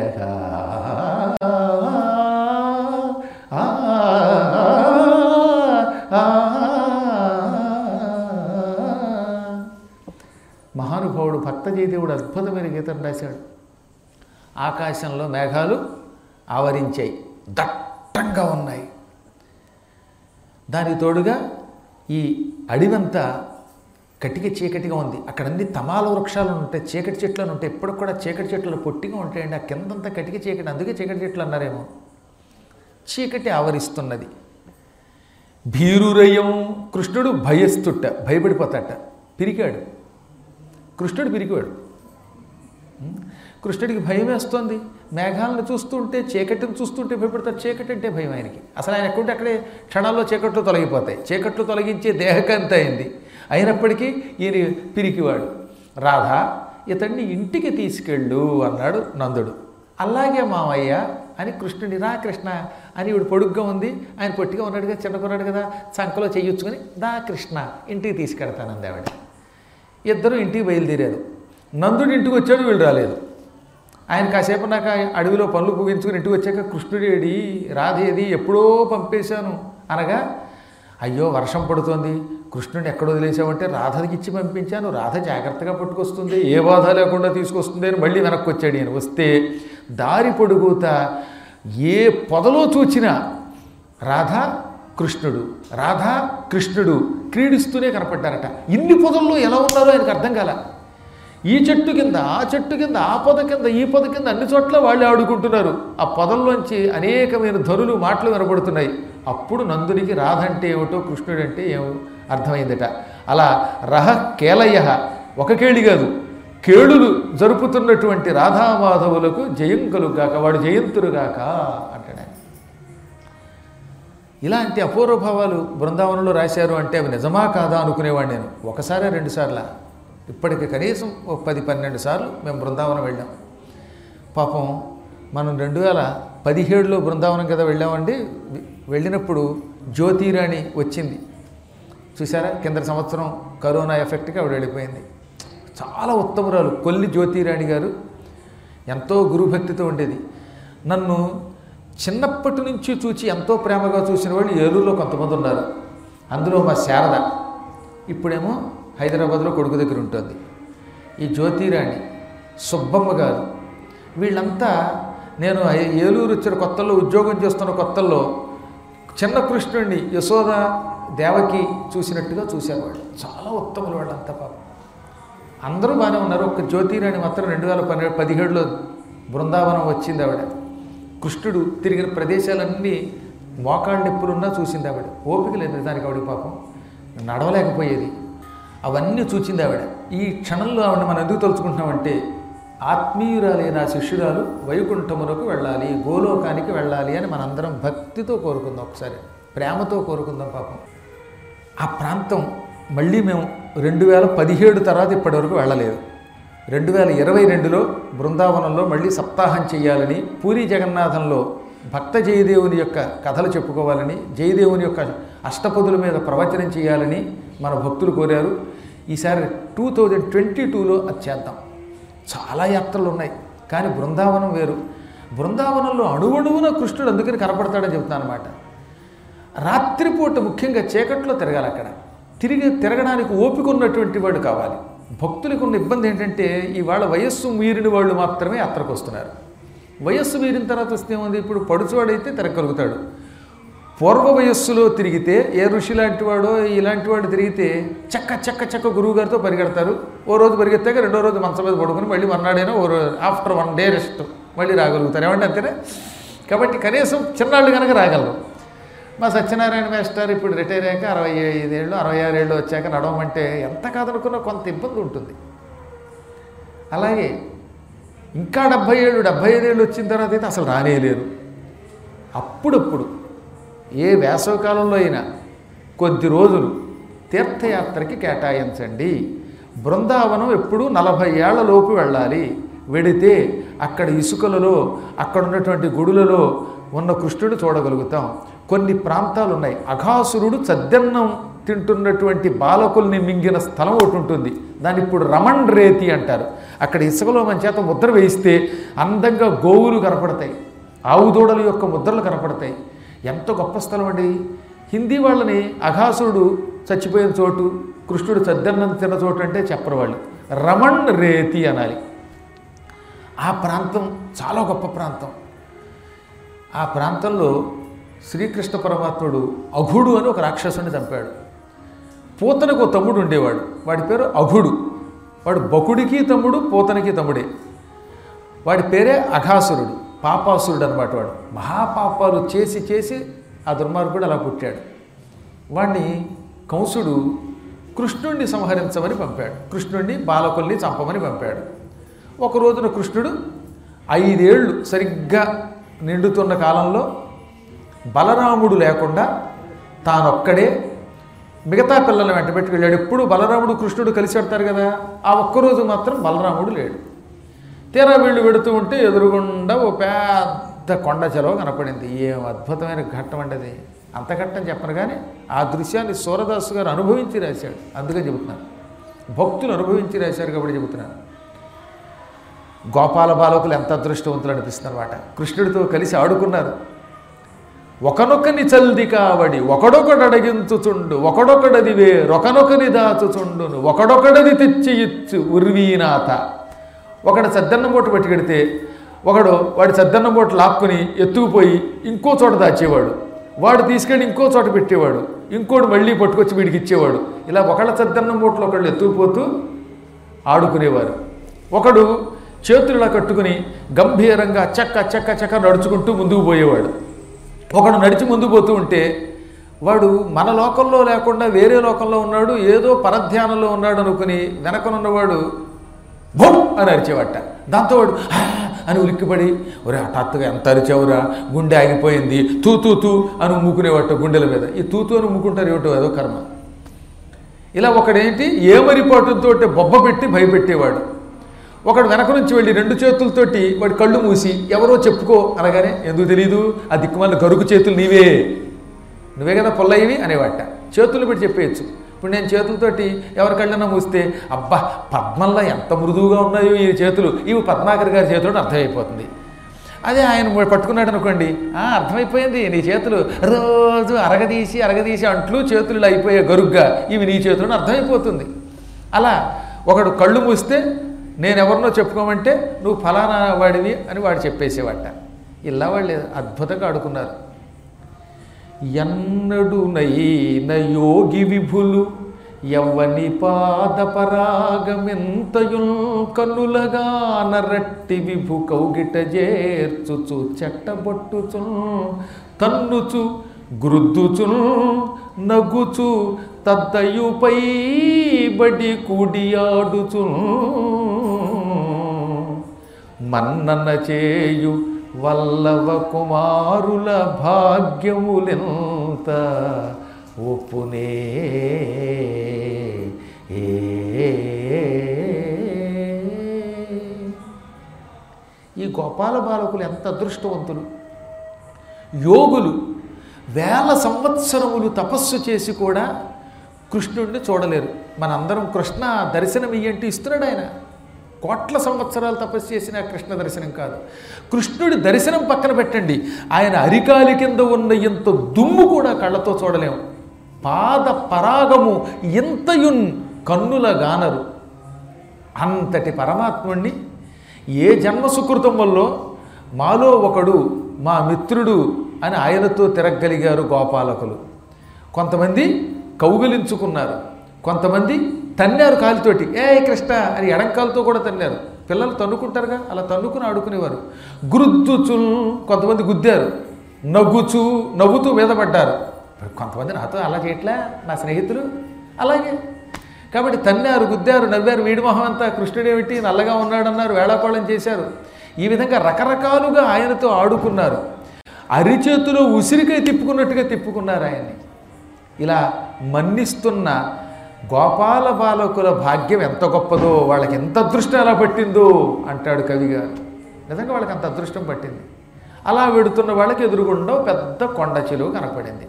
మహానుభావుడు భక్త జయదేవుడు అద్భుతమైన గీతం రాశాడు ఆకాశంలో మేఘాలు ఆవరించాయి దట్టంగా ఉన్నాయి దానికి తోడుగా ఈ అడివంతా కటిక చీకటిగా ఉంది అక్కడ అన్ని తమాల వృక్షాలు ఉంటాయి చీకటి చెట్లు ఉంటాయి ఎప్పుడు కూడా చీకటి చెట్లు పొట్టిగా ఉంటాయండి ఆ కిందంతా కటిక చీకటి అందుకే చీకటి చెట్లు అన్నారేమో చీకటి ఆవరిస్తున్నది భీరురయం కృష్ణుడు భయస్తుట్ట భయపడిపోతాట పిరికాడు కృష్ణుడు పిరికివాడు ఉం? కృష్ణుడికి భయం వేస్తోంది మేఘాలను చూస్తుంటే చీకటిని చూస్తుంటే భయపడతాడు చీకటి అంటే భయం ఆయనకి అసలు ఆయన ఎక్కడుంటే అక్కడే క్షణాల్లో చీకట్లు తొలగిపోతాయి చీకట్లు తొలగించే దేహకంత అయింది అయినప్పటికీ ఈయన పిరికివాడు రాధ ఇతన్ని ఇంటికి తీసుకెళ్ళు అన్నాడు నందుడు అలాగే మామయ్య అని కృష్ణుని రా కృష్ణ అని ఇవిడు పొడుగ్గా ఉంది ఆయన పొట్టిగా ఉన్నాడు కదా చిన్న కున్నాడు కదా చంకలో చెయ్యొచ్చుకొని దా కృష్ణ ఇంటికి తీసుకెడతానంది ఆవిడ ఇద్దరు ఇంటికి బయలుదేరారు నందుడు ఇంటికి వచ్చాడు వీళ్ళు రాలేదు ఆయన కాసేపు నాకు ఆ అడవిలో పనులు పూగించుకుని ఇంటికి వచ్చాక కృష్ణుడేడి రాధేది ఎప్పుడో పంపేశాను అనగా అయ్యో వర్షం పడుతోంది కృష్ణుడిని ఎక్కడ వదిలేసావంటే రాధకి ఇచ్చి పంపించాను రాధ జాగ్రత్తగా పట్టుకొస్తుంది ఏ బాధ లేకుండా తీసుకొస్తుంది అని మళ్ళీ వెనక్కి వచ్చాడు ఈయన వస్తే దారి పొడుగుతా ఏ పొదలో చూచినా రాధ కృష్ణుడు రాధ కృష్ణుడు క్రీడిస్తూనే కనపడ్డారట ఇన్ని పొదల్లో ఎలా ఉన్నారో ఆయనకు అర్థం కాల ఈ చెట్టు కింద ఆ చెట్టు కింద ఆ పొద కింద ఈ పొద కింద అన్ని చోట్ల వాళ్ళు ఆడుకుంటున్నారు ఆ పొదల్లోంచి అనేకమైన ధనులు మాటలు వినబడుతున్నాయి అప్పుడు నందునికి రాధ అంటే ఏమిటో కృష్ణుడు అంటే ఏమో అర్థమైందట అలా రహ కేలయ ఒక కేళి కాదు కేళులు జరుపుతున్నటువంటి రాధామాధవులకు జయం కలుగాక వాడు జయంతురుగాక అంటాడు ఆయన ఇలాంటి అపూర్వ భావాలు బృందావనంలో రాశారు అంటే అవి నిజమా కాదా అనుకునేవాడు నేను ఒకసారి రెండుసార్లా ఇప్పటికి కనీసం ఒక పది పన్నెండు సార్లు మేము బృందావనం వెళ్ళాం పాపం మనం రెండు వేల పదిహేడులో బృందావనం కదా వెళ్ళామండి వెళ్ళినప్పుడు జ్యోతిరాణి వచ్చింది చూసారా కింద సంవత్సరం కరోనా ఎఫెక్ట్కి ఆవిడ వెళ్ళిపోయింది చాలా ఉత్తమురాలు కొల్లి జ్యోతిరాణి గారు ఎంతో గురుభక్తితో ఉండేది నన్ను చిన్నప్పటి నుంచి చూచి ఎంతో ప్రేమగా చూసిన వాళ్ళు ఏలూరులో కొంతమంది ఉన్నారు అందులో మా శారద ఇప్పుడేమో హైదరాబాద్లో కొడుకు దగ్గర ఉంటుంది ఈ జ్యోతిరాణి సుబ్బమ్మ గారు వీళ్ళంతా నేను ఐ- ఏలూరు వచ్చిన కొత్తల్లో ఉద్యోగం చేస్తున్న కొత్తల్లో చిన్న కృష్ణుడిని యశోద దేవకి చూసినట్టుగా చూసేవాళ్ళు చాలా ఉత్తములు వాళ్ళంతా పాపం అందరూ బాగానే ఉన్నారు ఒక్క జ్యోతిరాణి మాత్రం రెండు వేల పన్నెండు పదిహేడులో బృందావనం వచ్చింది ఆవిడ కృష్ణుడు తిరిగిన ప్రదేశాలన్నీ మోకాళ్ళ నొప్పులున్నా చూసింది ఆవిడ ఓపిక లేదు నిజానికి ఆవిడ పాపం నడవలేకపోయేది అవన్నీ చూచింది ఆవిడ ఈ క్షణంలో ఆవిడ మనం ఎందుకు తలుచుకుంటున్నామంటే ఆత్మీయురాలైన ఆ శిష్యురాలు వైకుంఠమునకు వెళ్ళాలి గోలోకానికి వెళ్ళాలి అని మనందరం భక్తితో కోరుకుందాం ఒకసారి ప్రేమతో కోరుకుందాం పాపం ఆ ప్రాంతం మళ్ళీ మేము రెండు వేల పదిహేడు తర్వాత ఇప్పటివరకు వెళ్ళలేదు రెండు వేల ఇరవై రెండులో బృందావనంలో మళ్ళీ సప్తాహం చేయాలని పూరి జగన్నాథంలో భక్త జయదేవుని యొక్క కథలు చెప్పుకోవాలని జయదేవుని యొక్క అష్టపదుల మీద ప్రవచనం చేయాలని మన భక్తులు కోరారు ఈసారి టూ థౌజండ్ ట్వంటీ టూలో అది చేద్దాం చాలా యాత్రలు ఉన్నాయి కానీ బృందావనం వేరు బృందావనంలో అణువణువున కృష్ణుడు అందుకని కనపడతాడని చెప్తాను అనమాట రాత్రిపూట ముఖ్యంగా చీకట్లో తిరగాలి అక్కడ తిరిగి తిరగడానికి ఓపిక ఉన్నటువంటి వాడు కావాలి భక్తులకు ఉన్న ఇబ్బంది ఏంటంటే ఇవాళ వయస్సు మీరిన వాళ్ళు మాత్రమే యాత్రకు వస్తున్నారు వయస్సు మీరిన తర్వాత వస్తే ఏముంది ఇప్పుడు పడుచువాడైతే తిరగలుగుతాడు పూర్వ వయస్సులో తిరిగితే ఏ ఋషి లాంటి వాడో ఇలాంటి వాడు తిరిగితే చక్క చక్క చక్క గురువు గారితో పరిగెడతారు ఓ రోజు పరిగెత్తాక రెండో రోజు మంచం మీద పడుకుని మళ్ళీ మర్నాడైనా ఓ ఆఫ్టర్ వన్ డే రెస్ట్ మళ్ళీ రాగలుగుతారు ఏమంటే అంతేనా కాబట్టి కనీసం చిన్నాళ్ళు కనుక రాగలరు మా సత్యనారాయణ మాస్టర్ ఇప్పుడు రిటైర్ అయ్యాక అరవై ఐదేళ్ళు అరవై ఆరేళ్ళు వచ్చాక నడవమంటే ఎంత కాదనుకున్నా కొంత ఇబ్బంది ఉంటుంది అలాగే ఇంకా డెబ్భై ఏళ్ళు డెబ్భై ఐదేళ్ళు వచ్చిన తర్వాత అయితే అసలు రానేలేరు అప్పుడప్పుడు ఏ వేసవకాలంలో అయినా కొద్ది రోజులు తీర్థయాత్రకి కేటాయించండి బృందావనం ఎప్పుడూ నలభై ఏళ్ల లోపు వెళ్ళాలి వెడితే అక్కడ ఇసుకలలో అక్కడ ఉన్నటువంటి గుడులలో ఉన్న కృష్ణుడు చూడగలుగుతాం కొన్ని ప్రాంతాలు ఉన్నాయి అఘాసురుడు చద్దన్నం తింటున్నటువంటి బాలకుల్ని మింగిన స్థలం ఒకటి ఉంటుంది దాన్ని ఇప్పుడు రమణ్ రేతి అంటారు అక్కడ ఇసుకలో మన చేత ముద్ర వేయిస్తే అందంగా గోవులు కనపడతాయి ఆవు దూడల యొక్క ముద్రలు కనపడతాయి ఎంత గొప్ప స్థలం అండి హిందీ వాళ్ళని అఘాసురుడు చచ్చిపోయిన చోటు కృష్ణుడు చద్దన్నం తిన్న చోటు అంటే చెప్పరు వాళ్ళు రమణ్ రేతి అనాలి ఆ ప్రాంతం చాలా గొప్ప ప్రాంతం ఆ ప్రాంతంలో శ్రీకృష్ణ పరమాత్ముడు అఘుడు అని ఒక రాక్షసుని చంపాడు పూతనకు ఒక తమ్ముడు ఉండేవాడు వాడి పేరు అఘుడు వాడు బకుడికి తమ్ముడు పూతనకి తమ్ముడే వాడి పేరే అఘాసురుడు పాపాసురుడు అనమాట వాడు మహాపాపాలు చేసి చేసి ఆ దుర్మార్గుడు అలా పుట్టాడు వాణ్ణి కంసుడు కృష్ణుణ్ణి సంహరించమని పంపాడు కృష్ణుణ్ణి బాలకుల్ని చంపమని పంపాడు ఒక రోజున కృష్ణుడు ఐదేళ్ళు సరిగ్గా నిండుతున్న కాలంలో బలరాముడు లేకుండా తానొక్కడే మిగతా పిల్లల్ని వెంట పెట్టుకెళ్ళాడు ఎప్పుడు బలరాముడు కృష్ణుడు కలిసి పెడతారు కదా ఆ ఒక్కరోజు మాత్రం బలరాముడు లేడు తీరా వీళ్ళు వెడుతూ ఉంటే ఎదురుగుండా ఓ పెద్ద కొండ చెలవ కనపడింది ఏం అద్భుతమైన ఘట్టం అండి అది అంత ఘట్టం చెప్పను కానీ ఆ దృశ్యాన్ని సూరదాసు గారు అనుభవించి రాశాడు అందుకే చెబుతున్నాను భక్తులు అనుభవించి రాశారు కాబట్టి చెబుతున్నాను గోపాల బాలకులు ఎంత అదృష్టవంతులు అనిపిస్తున్నమాట కృష్ణుడితో కలిసి ఆడుకున్నారు ఒకనొకని చల్ది కావడి ఒకడొకడు అడగించుచుండు ఒకడొకడది వేరొకనొకని దాచుచుండును ఒకడొకడది తెచ్చి ఇచ్చు ఉర్వీనాథ ఒకడు సద్దన్నం బొట్టు పట్టుకెడితే ఒకడు వాడి సద్దన్నం బొట్టు లాక్కుని ఎత్తుకుపోయి ఇంకో చోట దాచేవాడు వాడు తీసుకెళ్ళి ఇంకో చోట పెట్టేవాడు ఇంకోటి మళ్ళీ పట్టుకొచ్చి వీడికి ఇచ్చేవాడు ఇలా ఒకళ్ళ సద్దన్నం బొట్లు ఒకళ్ళు ఎత్తుకుపోతూ ఆడుకునేవారు ఒకడు చేతులు ఇలా కట్టుకుని గంభీరంగా చక్క చక్క చక్క నడుచుకుంటూ ముందుకు పోయేవాడు ఒకడు నడిచి ముందుకు పోతూ ఉంటే వాడు మన లోకంలో లేకుండా వేరే లోకంలో ఉన్నాడు ఏదో పరధ్యానంలో ఉన్నాడు అనుకుని వెనకనున్నవాడు బొమ్ అని అరిచేవాట దాంతో వాడు "ఆ" అని ఉలిక్కిపడి ఒరే హఠాత్తుగా ఎంత అరిచావురా గుండె ఆగిపోయింది తూ తూ తూ అని ఉమ్ముకునేవాట గుండెల మీద ఈ తూ తూ అని ఉమ్ముకుంటారు ఏమిటో అదో కర్మ ఇలా ఒకడేంటి ఏమరిపాటుతో బొబ్బ పెట్టి భయపెట్టేవాడు ఒకడు వెనక నుంచి వెళ్ళి రెండు చేతులతోటి వాడి కళ్ళు మూసి ఎవరో చెప్పుకో అనగానే ఎందుకు తెలీదు ఆ దిక్కుమాల గరుకు చేతులు నీవే నువ్వే కదా పొల్లయివి అనేవాట చేతులు పెట్టి చెప్పేయచ్చు ఇప్పుడు నేను చేతులతోటి ఎవరి కళ్ళన్నా మూస్తే అబ్బా పద్మంలో ఎంత మృదువుగా ఉన్నాయో ఈ చేతులు ఇవి పద్మాకర్ గారి చేతులు అర్థమైపోతుంది అదే ఆయన పట్టుకున్నాడు అనుకోండి "ఆ, అర్థమైపోయింది నీ చేతులు రోజు అరగదీసి అరగదీసి అంట్లు చేతులు ఇలా అయిపోయే గరుగ్గా ఇవి నీ చేతులు అని అర్థమైపోతుంది అలా ఒకడు కళ్ళు మూస్తే నేను ఎవరినో చెప్పుకోమంటే నువ్వు ఫలానా వాడివి అని వాడు చెప్పేసేవాట ఇలా వాళ్ళు అద్భుతంగా ఆడుకున్నారు ఎన్నడు నైన యోగి విభులు ఎవ్వని పాద పరాగమెంతయుల్ కన్నులగా నరట్టి విభు కౌగిట చేర్చుచు చెట్టబొట్టుచున్ తన్నుచు గురుద్దుచున్ నగుచు తద్దయుపై బడి కూడియాడుచున్ మన్నన చేయు వల్లవ కుమారుల భాగ్యములెంత ఒప్పునే ఈ గోపాల బాలకులు ఎంత అదృష్టవంతులు యోగులు వేల సంవత్సరములు తపస్సు చేసి కూడా కృష్ణుడిని చూడలేరు మనందరం కృష్ణ దర్శనం ఇయ్యంటే ఇస్తున్నాడు ఆయన కోట్ల సంవత్సరాలు తపస్సు చేసిన కృష్ణ దర్శనం కాదు కృష్ణుడి దర్శనం పక్కన పెట్టండి ఆయన అరికాలి కింద ఉన్న ఇంత దుమ్ము కూడా కళ్ళతో చూడలేము పాద పరాగము ఇంతయున్ కన్నుల గానరు అంతటి పరమాత్ముణ్ణి ఏ జన్మ సుకృతం వల్ల మాలో ఒకడు మా మిత్రుడు అని ఆయనతో తిరగలిగారు గోపాలకులు కొంతమంది కౌగిలించుకున్నారు కొంతమంది తన్నారు కాలితోటి ఏ కృష్ణ అని ఎడంకాలతో కూడా తన్నారు పిల్లలు తన్నుకుంటారుగా అలా తన్నుకుని ఆడుకునేవారు గురుద్దుచు కొంతమంది గుద్దారు నవ్వుచు నవ్వుతూ మీద పడ్డారు మరి కొంతమంది నాతో అలా చేయట్లే నా స్నేహితులు అలాగే కాబట్టి తన్నారు గుద్దారు నవ్వారు వీడి మొహం అంతా కృష్ణుడేమిటి నల్లగా ఉన్నాడన్నారు వేళాకోళం చేశారు ఈ విధంగా రకరకాలుగా ఆయనతో ఆడుకున్నారు అరిచేతిలో ఉసిరికాయ తిప్పుకున్నట్టుగా తిప్పుకున్నారు ఆయన్ని ఇలా మన్నిస్తున్న గోపాల బాలకుల భాగ్యం ఎంత గొప్పదో వాళ్ళకి ఎంత అదృష్టం ఎలా పట్టిందో అంటాడు కవి గారు నిజంగా వాళ్ళకి అంత అదృష్టం పట్టింది అలా వెడుతున్న వాళ్ళకి ఎదురుగుండా పెద్ద కొండ చెలువ కనపడింది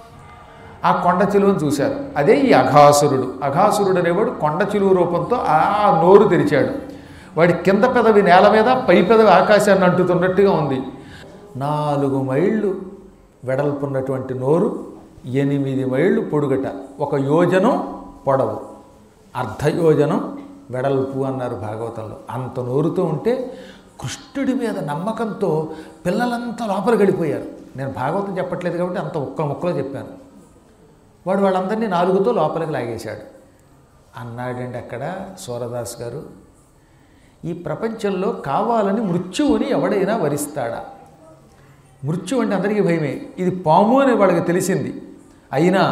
ఆ కొండ చిలువను చూశారు అదే ఈ అఘాసురుడు అఘాసురుడు అనేవాడు కొండ చిలువ రూపంతో ఆ నోరు తెరిచాడు వాడి కింద పెదవి నేల మీద పై పెదవి ఆకాశాన్ని అంటుతున్నట్టుగా ఉంది నాలుగు మైళ్ళు వెడల్పున్నటువంటి నోరు ఎనిమిది మైళ్ళు పొడుగట ఒక యోజనం పొడవు అర్ధయోజనం వెడల్పు అన్నారు భాగవతంలో అంత నోరుతో ఉంటే కృష్ణుడి మీద నమ్మకంతో పిల్లలంతా లోపల గడిపోయారు నేను భాగవతం చెప్పట్లేదు కాబట్టి అంత ఒక్క ముక్కలో చెప్పాను వాడు వాళ్ళందరినీ నాలుగుతో లోపలికి లాగేశాడు అన్నాడండి అక్కడ సూరదాస్ గారు ఈ ప్రపంచంలో కావాలని మృత్యువుని ఎవడైనా వరిస్తాడా మృత్యు అంటే అందరికీ భయమే ఇది పాము అని వాళ్ళకి తెలిసింది అయినా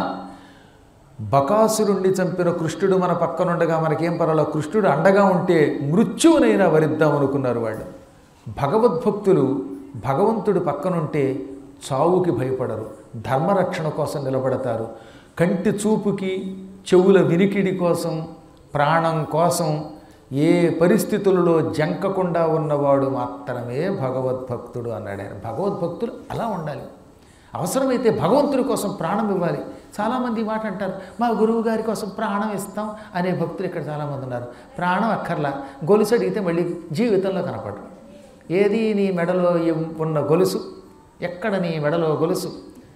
బకాసురుణ్ణి చంపిన కృష్ణుడు మన పక్కనుండగా మనకేం పర్వాలేదు కృష్ణుడు అండగా ఉంటే మృత్యువునైనా వరిద్దాం అనుకున్నారు వాళ్ళు భగవద్భక్తులు భగవంతుడు పక్కనుంటే చావుకి భయపడరు ధర్మరక్షణ కోసం నిలబడతారు కంటి చూపుకి చెవుల వినికిడి కోసం ప్రాణం కోసం ఏ పరిస్థితులలో జంకకుండా ఉన్నవాడు మాత్రమే భగవద్భక్తుడు అన్నాడు ఆయన భగవద్భక్తులు అలా ఉండాలి అవసరమైతే భగవంతుడి కోసం ప్రాణం ఇవ్వాలి చాలామంది ఈ మాట అంటారు మా గురువు గారి కోసం ప్రాణం ఇస్తాం అనే భక్తులు ఇక్కడ చాలామంది ఉన్నారు ప్రాణం అక్కర్లా గొలుసు అడిగితే మళ్ళీ జీవితంలో కనపడరు ఏది నీ మెడలో ఎం- ఉన్న గొలుసు ఎక్కడ నీ మెడలో గొలుసు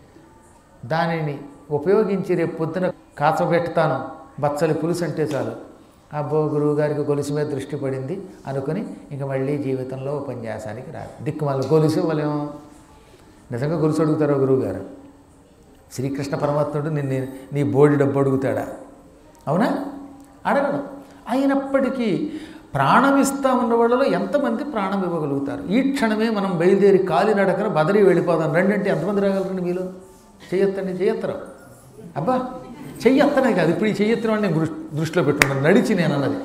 దానిని ఉపయోగించి రేపు పొద్దున కాచబెడతాను బచ్చలి పులుసు అంటే చాలు అబ్బో గురువు గారికి గొలుసు మీద దృష్టి పడింది అనుకుని ఇంక మళ్ళీ జీవితంలో ఉపన్యాసానికి రాదు దిక్కుమాల గొలుసు ఇవ్వలేము నిజంగా గొలుసు అడుగుతారో గురువు గారు శ్రీకృష్ణ పరమాత్ముడు నిన్ను నీ బోడి డబ్బు అడుగుతాడా అవునా అడగడం అయినప్పటికీ ప్రాణం ఇస్తామన్న వాళ్ళలో ఎంతమంది ప్రాణం ఇవ్వగలుగుతారు ఈ క్షణమే మనం బయలుదేరి కాలినడకన బదరి వెళ్ళిపోదాం రండి అంటే ఎంతమంది రాగలరండి మీలో చెయ్యొత్తండి చెయ్యొత్తరు అబ్బా చెయ్యొత్తనే కాదు ఇప్పుడు ఈ చెయ్యెత్తడం నేను దృష్టి దృష్టిలో పెట్టుకున్నాను నడిచి నేను అన్నది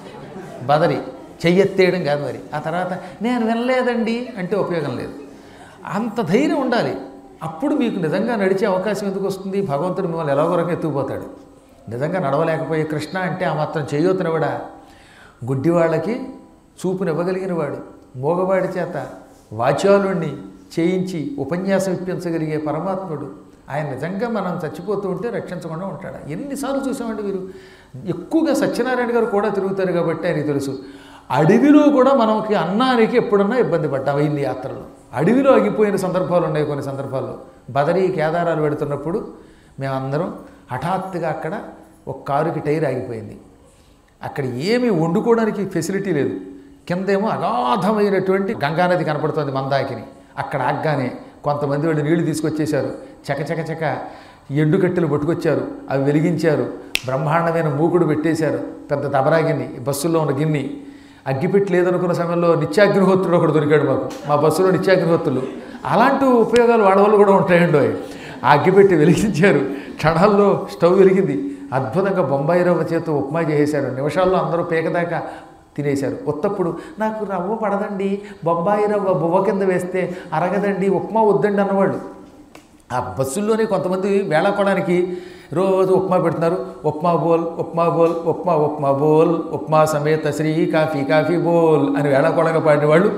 బదరి చెయ్యెత్తేయడం కాదు మరి ఆ తర్వాత నేను వినలేదండి అంటే ఉపయోగం లేదు అంత ధైర్యం ఉండాలి అప్పుడు మీకు నిజంగా నడిచే అవకాశం ఎందుకు వస్తుంది భగవంతుడు మిమ్మల్ని ఎలాగో రకంగా ఎత్తుకుపోతాడు నిజంగా నడవలేకపోయే కృష్ణ అంటే ఆ మాత్రం చేయొత్తునవాడా గుడ్డివాళ్ళకి చూపునివ్వగలిగిన వాడు మోగవాడి చేత వాచాలుణ్ణి చేయించి ఉపన్యాసం ఇప్పించగలిగే పరమాత్ముడు ఆయన నిజంగా మనం చచ్చిపోతూ ఉంటే రక్షించకుండా ఉంటాడు ఎన్నిసార్లు చూసామండి మీరు ఎక్కువగా సత్యనారాయణ గారు కూడా తిరుగుతారు కాబట్టి ఆయనకి తెలుసు అడవిలో కూడా మనకి అన్నానికి ఎప్పుడన్నా ఇబ్బంది పడ్డాం ఇన్ని యాత్రలు అడవిలో ఆగిపోయిన సందర్భాలు ఉన్నాయి కొన్ని సందర్భాల్లో బదరీ కేదారాలు పెడుతున్నప్పుడు మేమందరం హఠాత్తుగా అక్కడ ఒక కారుకి టైర్ ఆగిపోయింది అక్కడ ఏమీ వండుకోవడానికి ఫెసిలిటీ లేదు కిందేమో అగాధమైనటువంటి గంగానది కనపడుతుంది మందాకిని అక్కడ ఆగ్గానే కొంతమంది వాళ్ళు నీళ్లు తీసుకొచ్చేశారు చక చక చక ఎండు కట్టెలు పట్టుకొచ్చారు అవి వెలిగించారు బ్రహ్మాండమైన మూకుడు పెట్టేశారు పెద్ద దబరా గిన్నె బస్సుల్లో ఉన్న గిన్నె అగ్గిపెట్టి లేదనుకున్న సమయంలో నిత్యాగ్నిహోత్రుడు ఒకడు దొరికాడు మాకు మా బస్సులో నిత్యాగ్నిహోత్రులు అలాంటి ఉపయోగాలు వాళ్ళ వల్ల కూడా ఉంటాయండో ఆ అగ్గిపెట్టి వెలిగించారు క్షణాల్లో స్టవ్ వెలిగింది అద్భుతంగా బొంబాయి రవ్వ చేత ఉప్మా చేసేశారు నిమిషాల్లో అందరూ పేకదాకా తినేశారు ఉత్తప్పుడు నాకు రవ్వ పడదండి బొంబాయి రవ్వ బువ్వ కింద వేస్తే అరగదండి ఉప్మా వద్దండి అన్నవాళ్ళు ఆ బస్సుల్లోనే కొంతమంది వేళాకోవడానికి రోజు ఉప్మా పెడుతున్నారు ఉప్మా బోల్ ఉప్మా బోల్ ఉప్మా ఉప్మా బోల్ ఉప్మా సమేత శ్రీ కాఫీ కాఫీ బోల్ అని వేళాకోళంగా పాడిన వాళ్ళు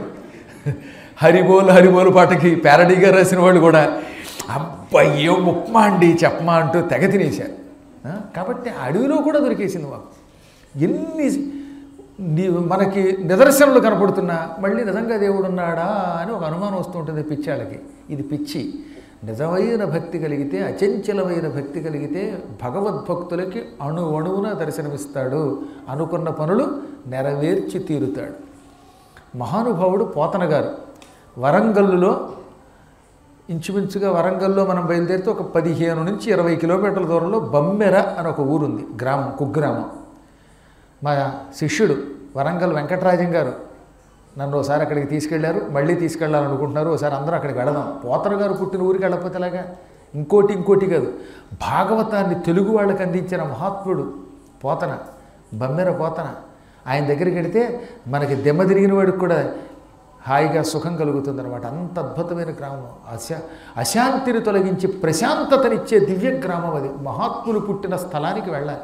హరిబోల్ హరిబోల్ పాటకి ప్యారడీగా రాసిన వాళ్ళు కూడా అబ్బాయ్యో ఉప్మా అండి చెప్పమా అంటూ తెగ తినేశారు ఆ, కాబట్టి అడవిలో కూడా దొరికేసింది మాకు ఎన్ని నీ మనకి నిదర్శనలు కనపడుతున్నా మళ్ళీ నిజంగా దేవుడు ఉన్నాడా అని ఒక అనుమానం వస్తూ ఉంటుంది పిచ్చాళ్ళకి ఇది పిచ్చి నిజమైన భక్తి కలిగితే అచంచలమైన భక్తి కలిగితే భగవద్భక్తులకి అణు అణువున దర్శనమిస్తాడు అనుకున్న పనులు నెరవేర్చి తీరుతాడు మహానుభావుడు పోతన గారు వరంగల్లులో ఇంచుమించుగా వరంగల్లో మనం బయలుదేరితే ఒక పదిహేను నుంచి ఇరవై కిలోమీటర్ల దూరంలో బమ్మెర అని ఒక ఊరుంది గ్రామం కుగ్రామం మా శిష్యుడు వరంగల్ వెంకటరాజం గారు నన్ను ఒకసారి అక్కడికి తీసుకెళ్లారు మళ్ళీ తీసుకెళ్ళాలనుకుంటున్నారు ఒకసారి అందరూ అక్కడికి వెళదాం పోతన గారు పుట్టిన ఊరికి వెళ్ళకపోతే ఎలాగా ఇంకోటి ఇంకోటి కాదు భాగవతాన్ని తెలుగు వాళ్ళకి అందించిన మహాత్ముడు పోతన బమ్మెర పోతన ఆయన దగ్గరికి వెడితే మనకి దెమ్మ తిరిగిన వాడికి కూడా హాయిగా సుఖం కలుగుతుందన్నమాట అంత అద్భుతమైన గ్రామం అశా అశాంతిని తొలగించి ప్రశాంతతనిచ్చే దివ్య గ్రామం అది మహాత్ములు పుట్టిన స్థలానికి వెళ్ళాలి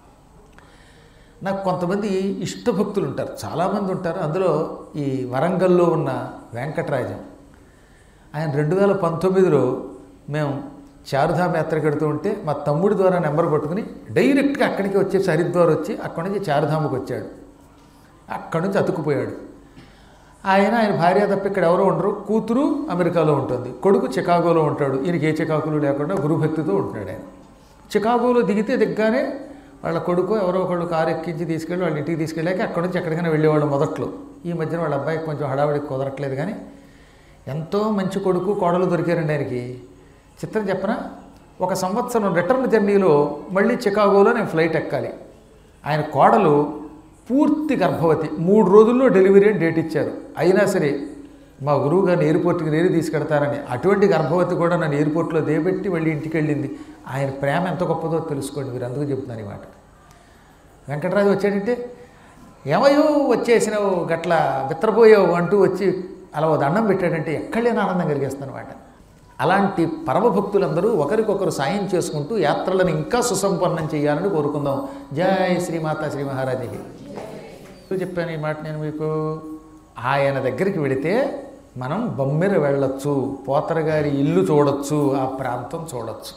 నాకు కొంతమంది ఇష్టభక్తులు ఉంటారు చాలామంది ఉంటారు అందులో ఈ వరంగల్లో ఉన్న వెంకటరాజం ఆయన రెండు వేల పంతొమ్మిదిలో మేము చారుధామ యాత్రకు వెడుతూ ఉంటే మా తమ్ముడి ద్వారా నెంబర్ పట్టుకుని డైరెక్ట్గా అక్కడికి వచ్చేసి హరిద్వార్ వచ్చి అక్కడి నుంచి చారుధామకు వచ్చాడు అక్కడి నుంచి అతుక్కుపోయాడు ఆయన ఆయన భార్య తప్ప ఇక్కడ ఎవరో ఉండరు కూతురు అమెరికాలో ఉంటుంది కొడుకు చికాగోలో ఉంటాడు ఈయనకి ఏ చికాకులు లేకుండా గురుభక్తితో ఉంటున్నాడు ఆయన చికాగోలో దిగితే దిగ్గానే వాళ్ళ కొడుకు ఎవరో ఒకళ్ళు కారు ఎక్కించి తీసుకెళ్ళి వాళ్ళ ఇంటికి తీసుకెళ్ళాక అక్కడి నుంచి ఎక్కడికైనా వెళ్ళేవాళ్ళు మొదట్లో ఈ మధ్యన వాళ్ళ అబ్బాయికి కొంచెం హడావిడికి కుదరట్లేదు కానీ ఎంతో మంచి కొడుకు కోడలు దొరికారండి ఆయనకి చిత్రం చెప్పనా ఒక సంవత్సరం రిటర్న్ జర్నీలో మళ్ళీ చికాగోలో నేను ఫ్లైట్ ఎక్కాలి ఆయన కోడలు పూర్తి గర్భవతి మూడు రోజుల్లో డెలివరీ అని డేట్ ఇచ్చారు అయినా సరే మా గురువు గారిని ఎయిర్పోర్ట్కి నేరు తీసుకెడతారని అటువంటి గర్భవతి కూడా నన్ను ఎయిర్పోర్ట్లో దేబెట్టి వెళ్ళి ఇంటికి వెళ్ళింది ఆయన ప్రేమ ఎంత గొప్పదో తెలుసుకోండి మీరు అందుకు చెప్తున్నాను ఈ మాట వెంకటరాజు వచ్చాడంటే ఏమయ్యో వచ్చేసినావు గట్ల విత్తరపోయావు అంటూ వచ్చి అలా ఓ దండం పెట్టాడంటే ఎక్కడ లేని ఆనందం కలిగేస్తాను అనమాట అలాంటి పరమభక్తులందరూ ఒకరికొకరు సాయం చేసుకుంటూ యాత్రలను ఇంకా సుసంపన్నం చేయాలని కోరుకుందాం జై శ్రీమాత శ్రీ మహారాజుకి ఎందుకు చెప్పాను ఈ మాట నేను మీకు ఆయన దగ్గరికి వెడితే మనం బొమ్మెర వెళ్ళొచ్చు పోతర గారి ఇల్లు చూడొచ్చు ఆ ప్రాంతం చూడొచ్చు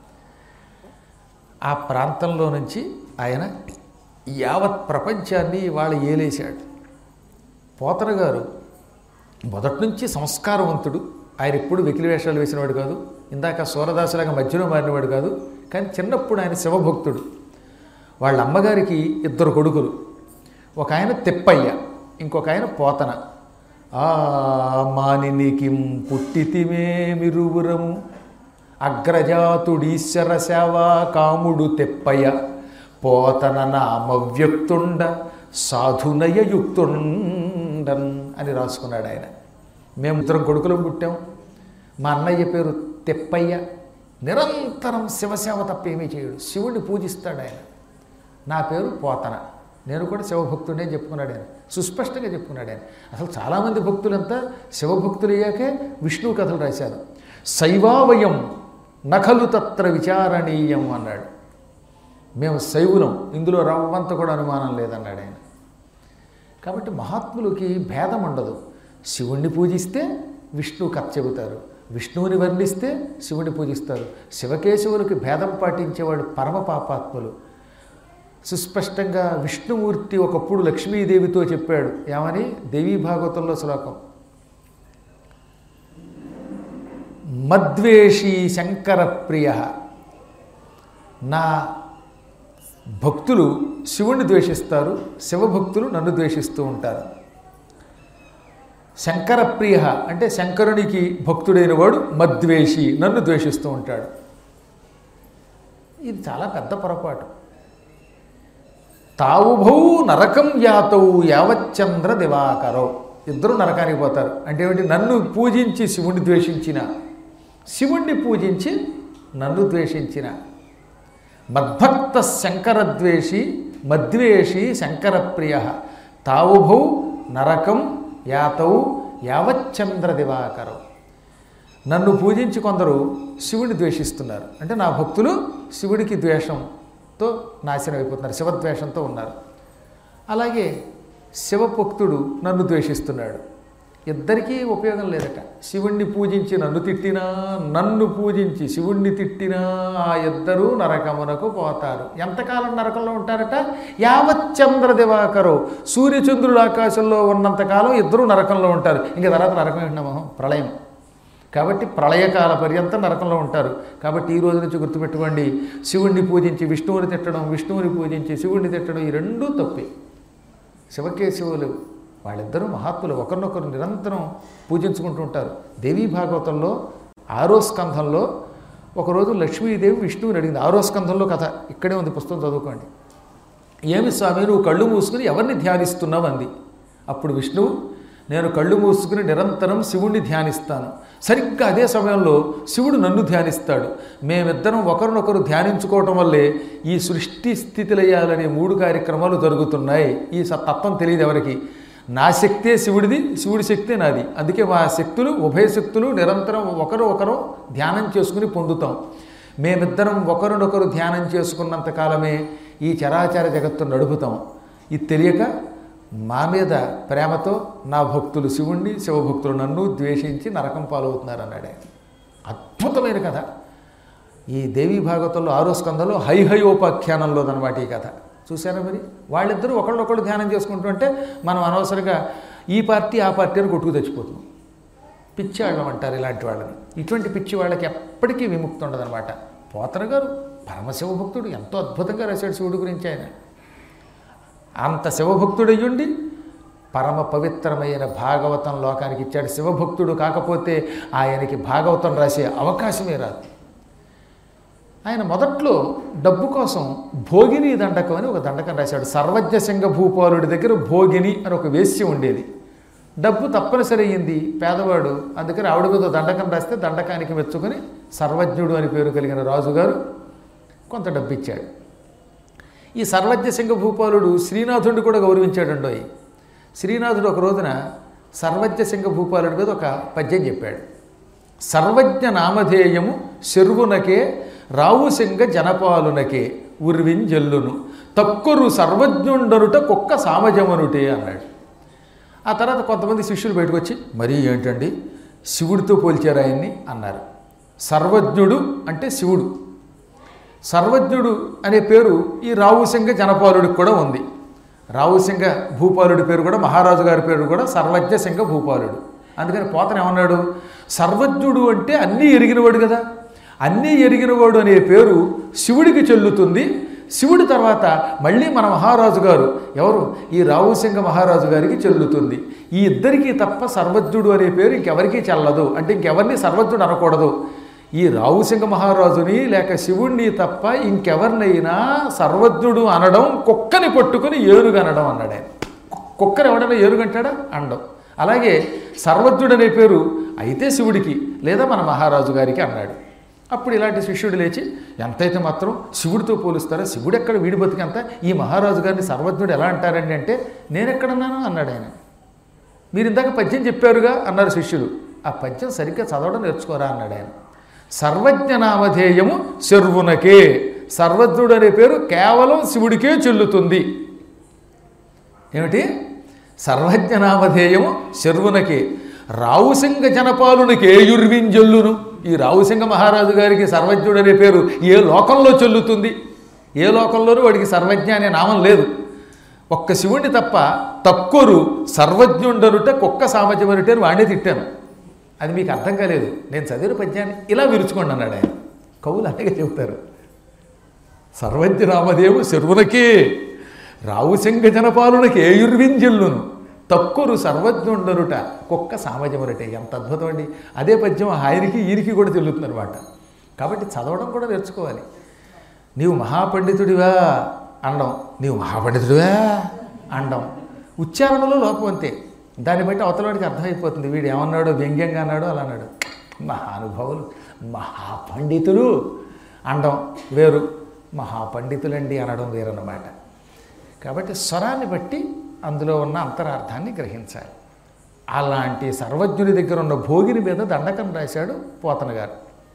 ఆ ప్రాంతంలో నుంచి ఆయన యావత్ ప్రపంచాన్ని ఇవాళ ఏలేశాడు పోతన గారు మొదటి నుంచి సంస్కారవంతుడు ఆయన ఎప్పుడు వెకిలి వేషాలు వేసినవాడు కాదు ఇందాక సూరదాసులాగా మధ్యలో మారినవాడు కాదు కానీ చిన్నప్పుడు ఆయన శివభక్తుడు వాళ్ళ అమ్మగారికి ఇద్దరు కొడుకులు ఒక ఆయన తెప్పయ్య ఇంకొక ఆయన పోతన ఆ మానినికిం పుట్టితిమేమిరువురము అగ్రజాతుడీశ్వర సేవా కాముడు తెప్పయ్య పోతన నామవ్యక్తుండ సాధునయ యుక్తుండన్ అని రాసుకున్నాడు ఆయన మేము ఇద్దరం కొడుకులం పుట్టాం మా అన్నయ్య పేరు తెప్పయ్య నిరంతరం శివసేవ తప్ప ఏమీ చేయడు శివుణ్ణి పూజిస్తాడు ఆయన నా పేరు పోతన నేను కూడా శివభక్తుడే చెప్పుకున్నాడు ఆయన సుస్పష్టంగా చెప్పుకున్నాడు ఆయన అసలు చాలామంది భక్తులంతా శివభక్తులు అయ్యాకే విష్ణు కథలు రాశారు శైవావయం నఖలు తత్ర విచారణీయం అన్నాడు మేము శైవులం ఇందులో రవ్వంత కూడా అనుమానం లేదన్నాడు ఆయన కాబట్టి మహాత్ములకి భేదం ఉండదు శివుణ్ణి పూజిస్తే విష్ణు కథ చెబుతారు విష్ణువుని వర్ణిస్తే శివుని పూజిస్తారు శివకేశవులకి భేదం పాటించేవాడు పరమ పాపాత్ములు సుస్పష్టంగా విష్ణుమూర్తి ఒకప్పుడు లక్ష్మీదేవితో చెప్పాడు ఏమని దేవీ భాగవతంలో శ్లోకం మద్వేషీ శంకర ప్రియ నా భక్తులు శివుణ్ణి ద్వేషిస్తారు శివభక్తులు నన్ను ద్వేషిస్తూ ఉంటారు శంకర ప్రియ అంటే శంకరునికి భక్తుడైన వాడు మద్వేషి నన్ను ద్వేషిస్తూ ఉంటాడు ఇది చాలా పెద్ద పొరపాటు తావుభౌ నరకం యాతౌ యావచ్చంద్ర దివాకరో ఇద్దరు నరకానికి పోతారు అంటే ఏమిటి నన్ను పూజించి శివుణ్ణి ద్వేషించిన శివుణ్ణి పూజించి నన్ను ద్వేషించిన మద్భక్త శంకరద్వేషి మద్వేషి శంకరప్రియ తావుభౌ నరకం యాతౌ యావచ్చంద్ర దివాకరం నన్ను పూజించి కొందరు శివుడిని ద్వేషిస్తున్నారు అంటే నా భక్తులు శివుడికి ద్వేషంతో నాశనం అయిపోతున్నారు శివద్వేషంతో ఉన్నారు అలాగే శివభక్తుడు నన్ను ద్వేషిస్తున్నాడు ఇద్దరికీ ఉపయోగం లేదట శివుణ్ణి పూజించి నన్ను తిట్టినా నన్ను పూజించి శివుణ్ణి తిట్టినా ఆ ఇద్దరూ నరకమునకు పోతారు ఎంతకాలం నరకంలో ఉంటారట యావత్ చంద్ర దివాకరు సూర్యచంద్రుడు ఆకాశంలో ఉన్నంతకాలం ఇద్దరూ నరకంలో ఉంటారు ఇంకా తర్వాత నరకం ఏంటమ్మా ప్రళయం కాబట్టి ప్రళయకాల పర్యంతం నరకంలో ఉంటారు కాబట్టి ఈ రోజు నుంచి గుర్తుపెట్టుకోండి శివుణ్ణి పూజించి విష్ణువుని తిట్టడం విష్ణువుని పూజించి శివుణ్ణి తిట్టడం ఈ రెండూ తప్పే శివకేశవులు వాళ్ళిద్దరూ మహాత్ములు ఒకరినొకరు నిరంతరం పూజించుకుంటూ ఉంటారు దేవీ భాగవతంలో ఆరో స్కంధంలో ఒకరోజు లక్ష్మీదేవి విష్ణువుని అడిగింది ఆరో స్కంధంలో కథ ఇక్కడే ఉంది పుస్తకం చదువుకోండి ఏమి స్వామి నువ్వు కళ్ళు మూసుకుని ఎవరిని ధ్యానిస్తున్నావు అంది అప్పుడు విష్ణువు నేను కళ్ళు మూసుకుని నిరంతరం శివుణ్ణి ధ్యానిస్తాను సరిగ్గా అదే సమయంలో శివుడు నన్ను ధ్యానిస్తాడు మేమిద్దరం ఒకరినొకరు ధ్యానించుకోవటం వల్లే ఈ సృష్టి స్థితిలయాలనే మూడు కార్యక్రమాలు జరుగుతున్నాయి ఈ స- తత్వం తెలియదు ఎవరికి నా శక్తే శివుడిది శివుడి శక్తే నాది అందుకే మా శక్తులు ఉభయ శక్తులు నిరంతరం ఒకరు ఒకరు ధ్యానం చేసుకుని పొందుతాం మేమిద్దరం ఒకరినొకరు ధ్యానం చేసుకున్నంత కాలమే ఈ చరాచర జగత్తును నడుపుతాం ఇది తెలియక మా మీద ప్రేమతో నా భక్తులు శివుణ్ణి శివభక్తులు నన్ను ద్వేషించి నరకం పాలవుతున్నారు అన్నాడు ఆయన. అద్భుతమైన కథ ఈ దేవీ భాగవతంలో ఆరో స్కందంలో హైహయోపాఖ్యానంలో అనమాట ఈ కథ చూసారా మరి వాళ్ళిద్దరూ ఒకళ్ళొకళ్ళు ధ్యానం చేసుకుంటుంటే మనం అనవసరంగా ఈ పార్టీ ఆ పార్టీ అని కొట్టుకు తెచ్చిపోతున్నాం పిచ్చి వాళ్ళం అంటారు ఇలాంటి వాళ్ళని ఇటువంటి పిచ్చి వాళ్ళకి ఎప్పటికీ విముక్తి ఉండదన్నమాట పోతన గారు పరమశివ భక్తుడు ఎంతో అద్భుతంగా రాశాడు శివుడి గురించి ఆయన అంత శివభక్తుడయ్యుండి పరమ పవిత్రమైన భాగవతం లోకానికి ఇచ్చాడు శివభక్తుడు కాకపోతే ఆయనకి భాగవతం రాసే అవకాశమే రాదు ఆయన మొదట్లో డబ్బు కోసం భోగిని దండకం అని ఒక దండకం రాశాడు సర్వజ్ఞ సింగ భూపాలుడి దగ్గర భోగిని అని ఒక వేశ్య ఉండేది డబ్బు తప్పనిసరి అయ్యింది పేదవాడు అందుకని ఆవిడ మీద ఓ దండకం రాస్తే దండకానికి మెచ్చుకొని సర్వజ్ఞుడు అని పేరు కలిగిన రాజుగారు కొంత డబ్బు ఇచ్చాడు ఈ సర్వజ్ఞ సింగ భూపాలుడు శ్రీనాథుడిని కూడా గౌరవించాడండోయ్ శ్రీనాథుడు ఒక రోజున సర్వజ్ఞ సింగ భూపాలుడి మీద ఒక పద్యం చెప్పాడు సర్వజ్ఞ నామధేయము శర్వునకే రావుసింగ జనపాలునకే ఉర్వింజల్లును తక్కురు సర్వజ్ఞుండనుట కుక్క సామజమనుటే అన్నాడు ఆ తర్వాత కొంతమంది శిష్యులు బయటకు వచ్చి మరీ ఏంటండి శివుడితో పోల్చారు ఆయన్ని అన్నారు సర్వజ్ఞుడు అంటే శివుడు సర్వజ్ఞుడు అనే పేరు ఈ రావుసింగ జనపాలుడికి కూడా ఉంది రావుసింగ భూపాలుడి పేరు కూడా మహారాజు గారి పేరు కూడా సర్వజ్ఞ సింగ భూపాలుడు అందుకని పోతన ఏమన్నాడు సర్వజ్ఞుడు అంటే అన్నీ ఎరిగినవాడు కదా అన్నీ ఎరిగినవాడు అనే పేరు శివుడికి చెల్లుతుంది శివుడి తర్వాత మళ్ళీ మన మహారాజు గారు ఎవరు ఈ రావుసింగ మహారాజు గారికి చెల్లుతుంది ఈ ఇద్దరికీ తప్ప సర్వజ్ఞుడు అనే పేరు ఇంకెవరికీ చెల్లదు అంటే ఇంకెవరిని సర్వజ్ఞుడు అనకూడదు ఈ రావుసింగ మహారాజుని లేక శివుణ్ణి తప్ప ఇంకెవరినైనా సర్వజ్ఞుడు అనడం కుక్కని పట్టుకుని ఏనుగు అనడం అన్నాడు ఆయన కుక్కని ఎవడైనా ఏనుగంటాడా అండం అలాగే సర్వజ్ఞుడు అనే పేరు అయితే శివుడికి లేదా మన మహారాజు గారికి అన్నాడు అప్పుడు ఇలాంటి శిష్యుడు లేచి ఎంతైతే మాత్రం శివుడితో పోలుస్తారో శివుడు ఎక్కడ వీడి బతికంత ఈ మహారాజు గారిని సర్వజ్ఞుడు ఎలా అంటారండి అంటే నేను ఎక్కడన్నాను అన్నాడు ఆయన మీరు ఇందాక పద్యం చెప్పారుగా అన్నారు శిష్యులు ఆ పద్యం సరిగ్గా చదవడం నేర్చుకోరా అన్నాడు ఆయన సర్వజ్ఞ నామధేయము శర్వునకే సర్వజ్ఞుడు అనే పేరు కేవలం శివుడికే చెల్లుతుంది ఏమిటి సర్వజ్ఞ నామధేయము శర్వునకే రావుసింగ జనపాలునికి ఏయుర్వింజల్లును ఈ రావుసింగ మహారాజు గారికి సర్వజ్ఞుడు అనే పేరు ఏ లోకంలో చెల్లుతుంది ఏ లోకంలోనూ వాడికి సర్వజ్ఞ అనే నామం లేదు ఒక్క శివుణ్ణి తప్ప తక్కువరు సర్వజ్ఞుండనుట కుక్క సామర్థ్యమనుటే అని వాడినే తిట్టాను అది మీకు అర్థం కాలేదు నేను చదివిన పద్యాన్ని ఇలా విరుచుకోండి అన్నాడు ఆయన కవులు అలాగే చెబుతారు సర్వజ్ఞ రామదేవు శర్వునకే రావుసింగ జనపాలునకి ఏయుర్వింజిల్లును తక్కువ సర్వజ్ఞుండనుట కుక్క సామజమునటే ఎంత అద్భుతం అండి అదే పద్యం ఆయనకి ఈయనకి కూడా చెల్లుతుంది అనమాట కాబట్టి చదవడం కూడా నేర్చుకోవాలి నీవు మహాపండితుడివా అండం నీవు మహాపండితుడివా అండం ఉచ్చారణలో లోపం అంతే దాన్ని బట్టి అవతలవాడికి అర్థమైపోతుంది వీడు ఏమన్నాడో వ్యంగ్యంగా అన్నాడో అలా అన్నాడు మహానుభావులు మహాపండితులు అండం వేరు మహాపండితులండి అనడం వేరన్నమాట కాబట్టి స్వరాన్ని బట్టి అందులో ఉన్న అంతరార్థాన్ని గ్రహించాలి అలాంటి సర్వజ్ఞుని దగ్గర ఉన్న భోగిని మీద దండకం రాశాడు పోతన గారు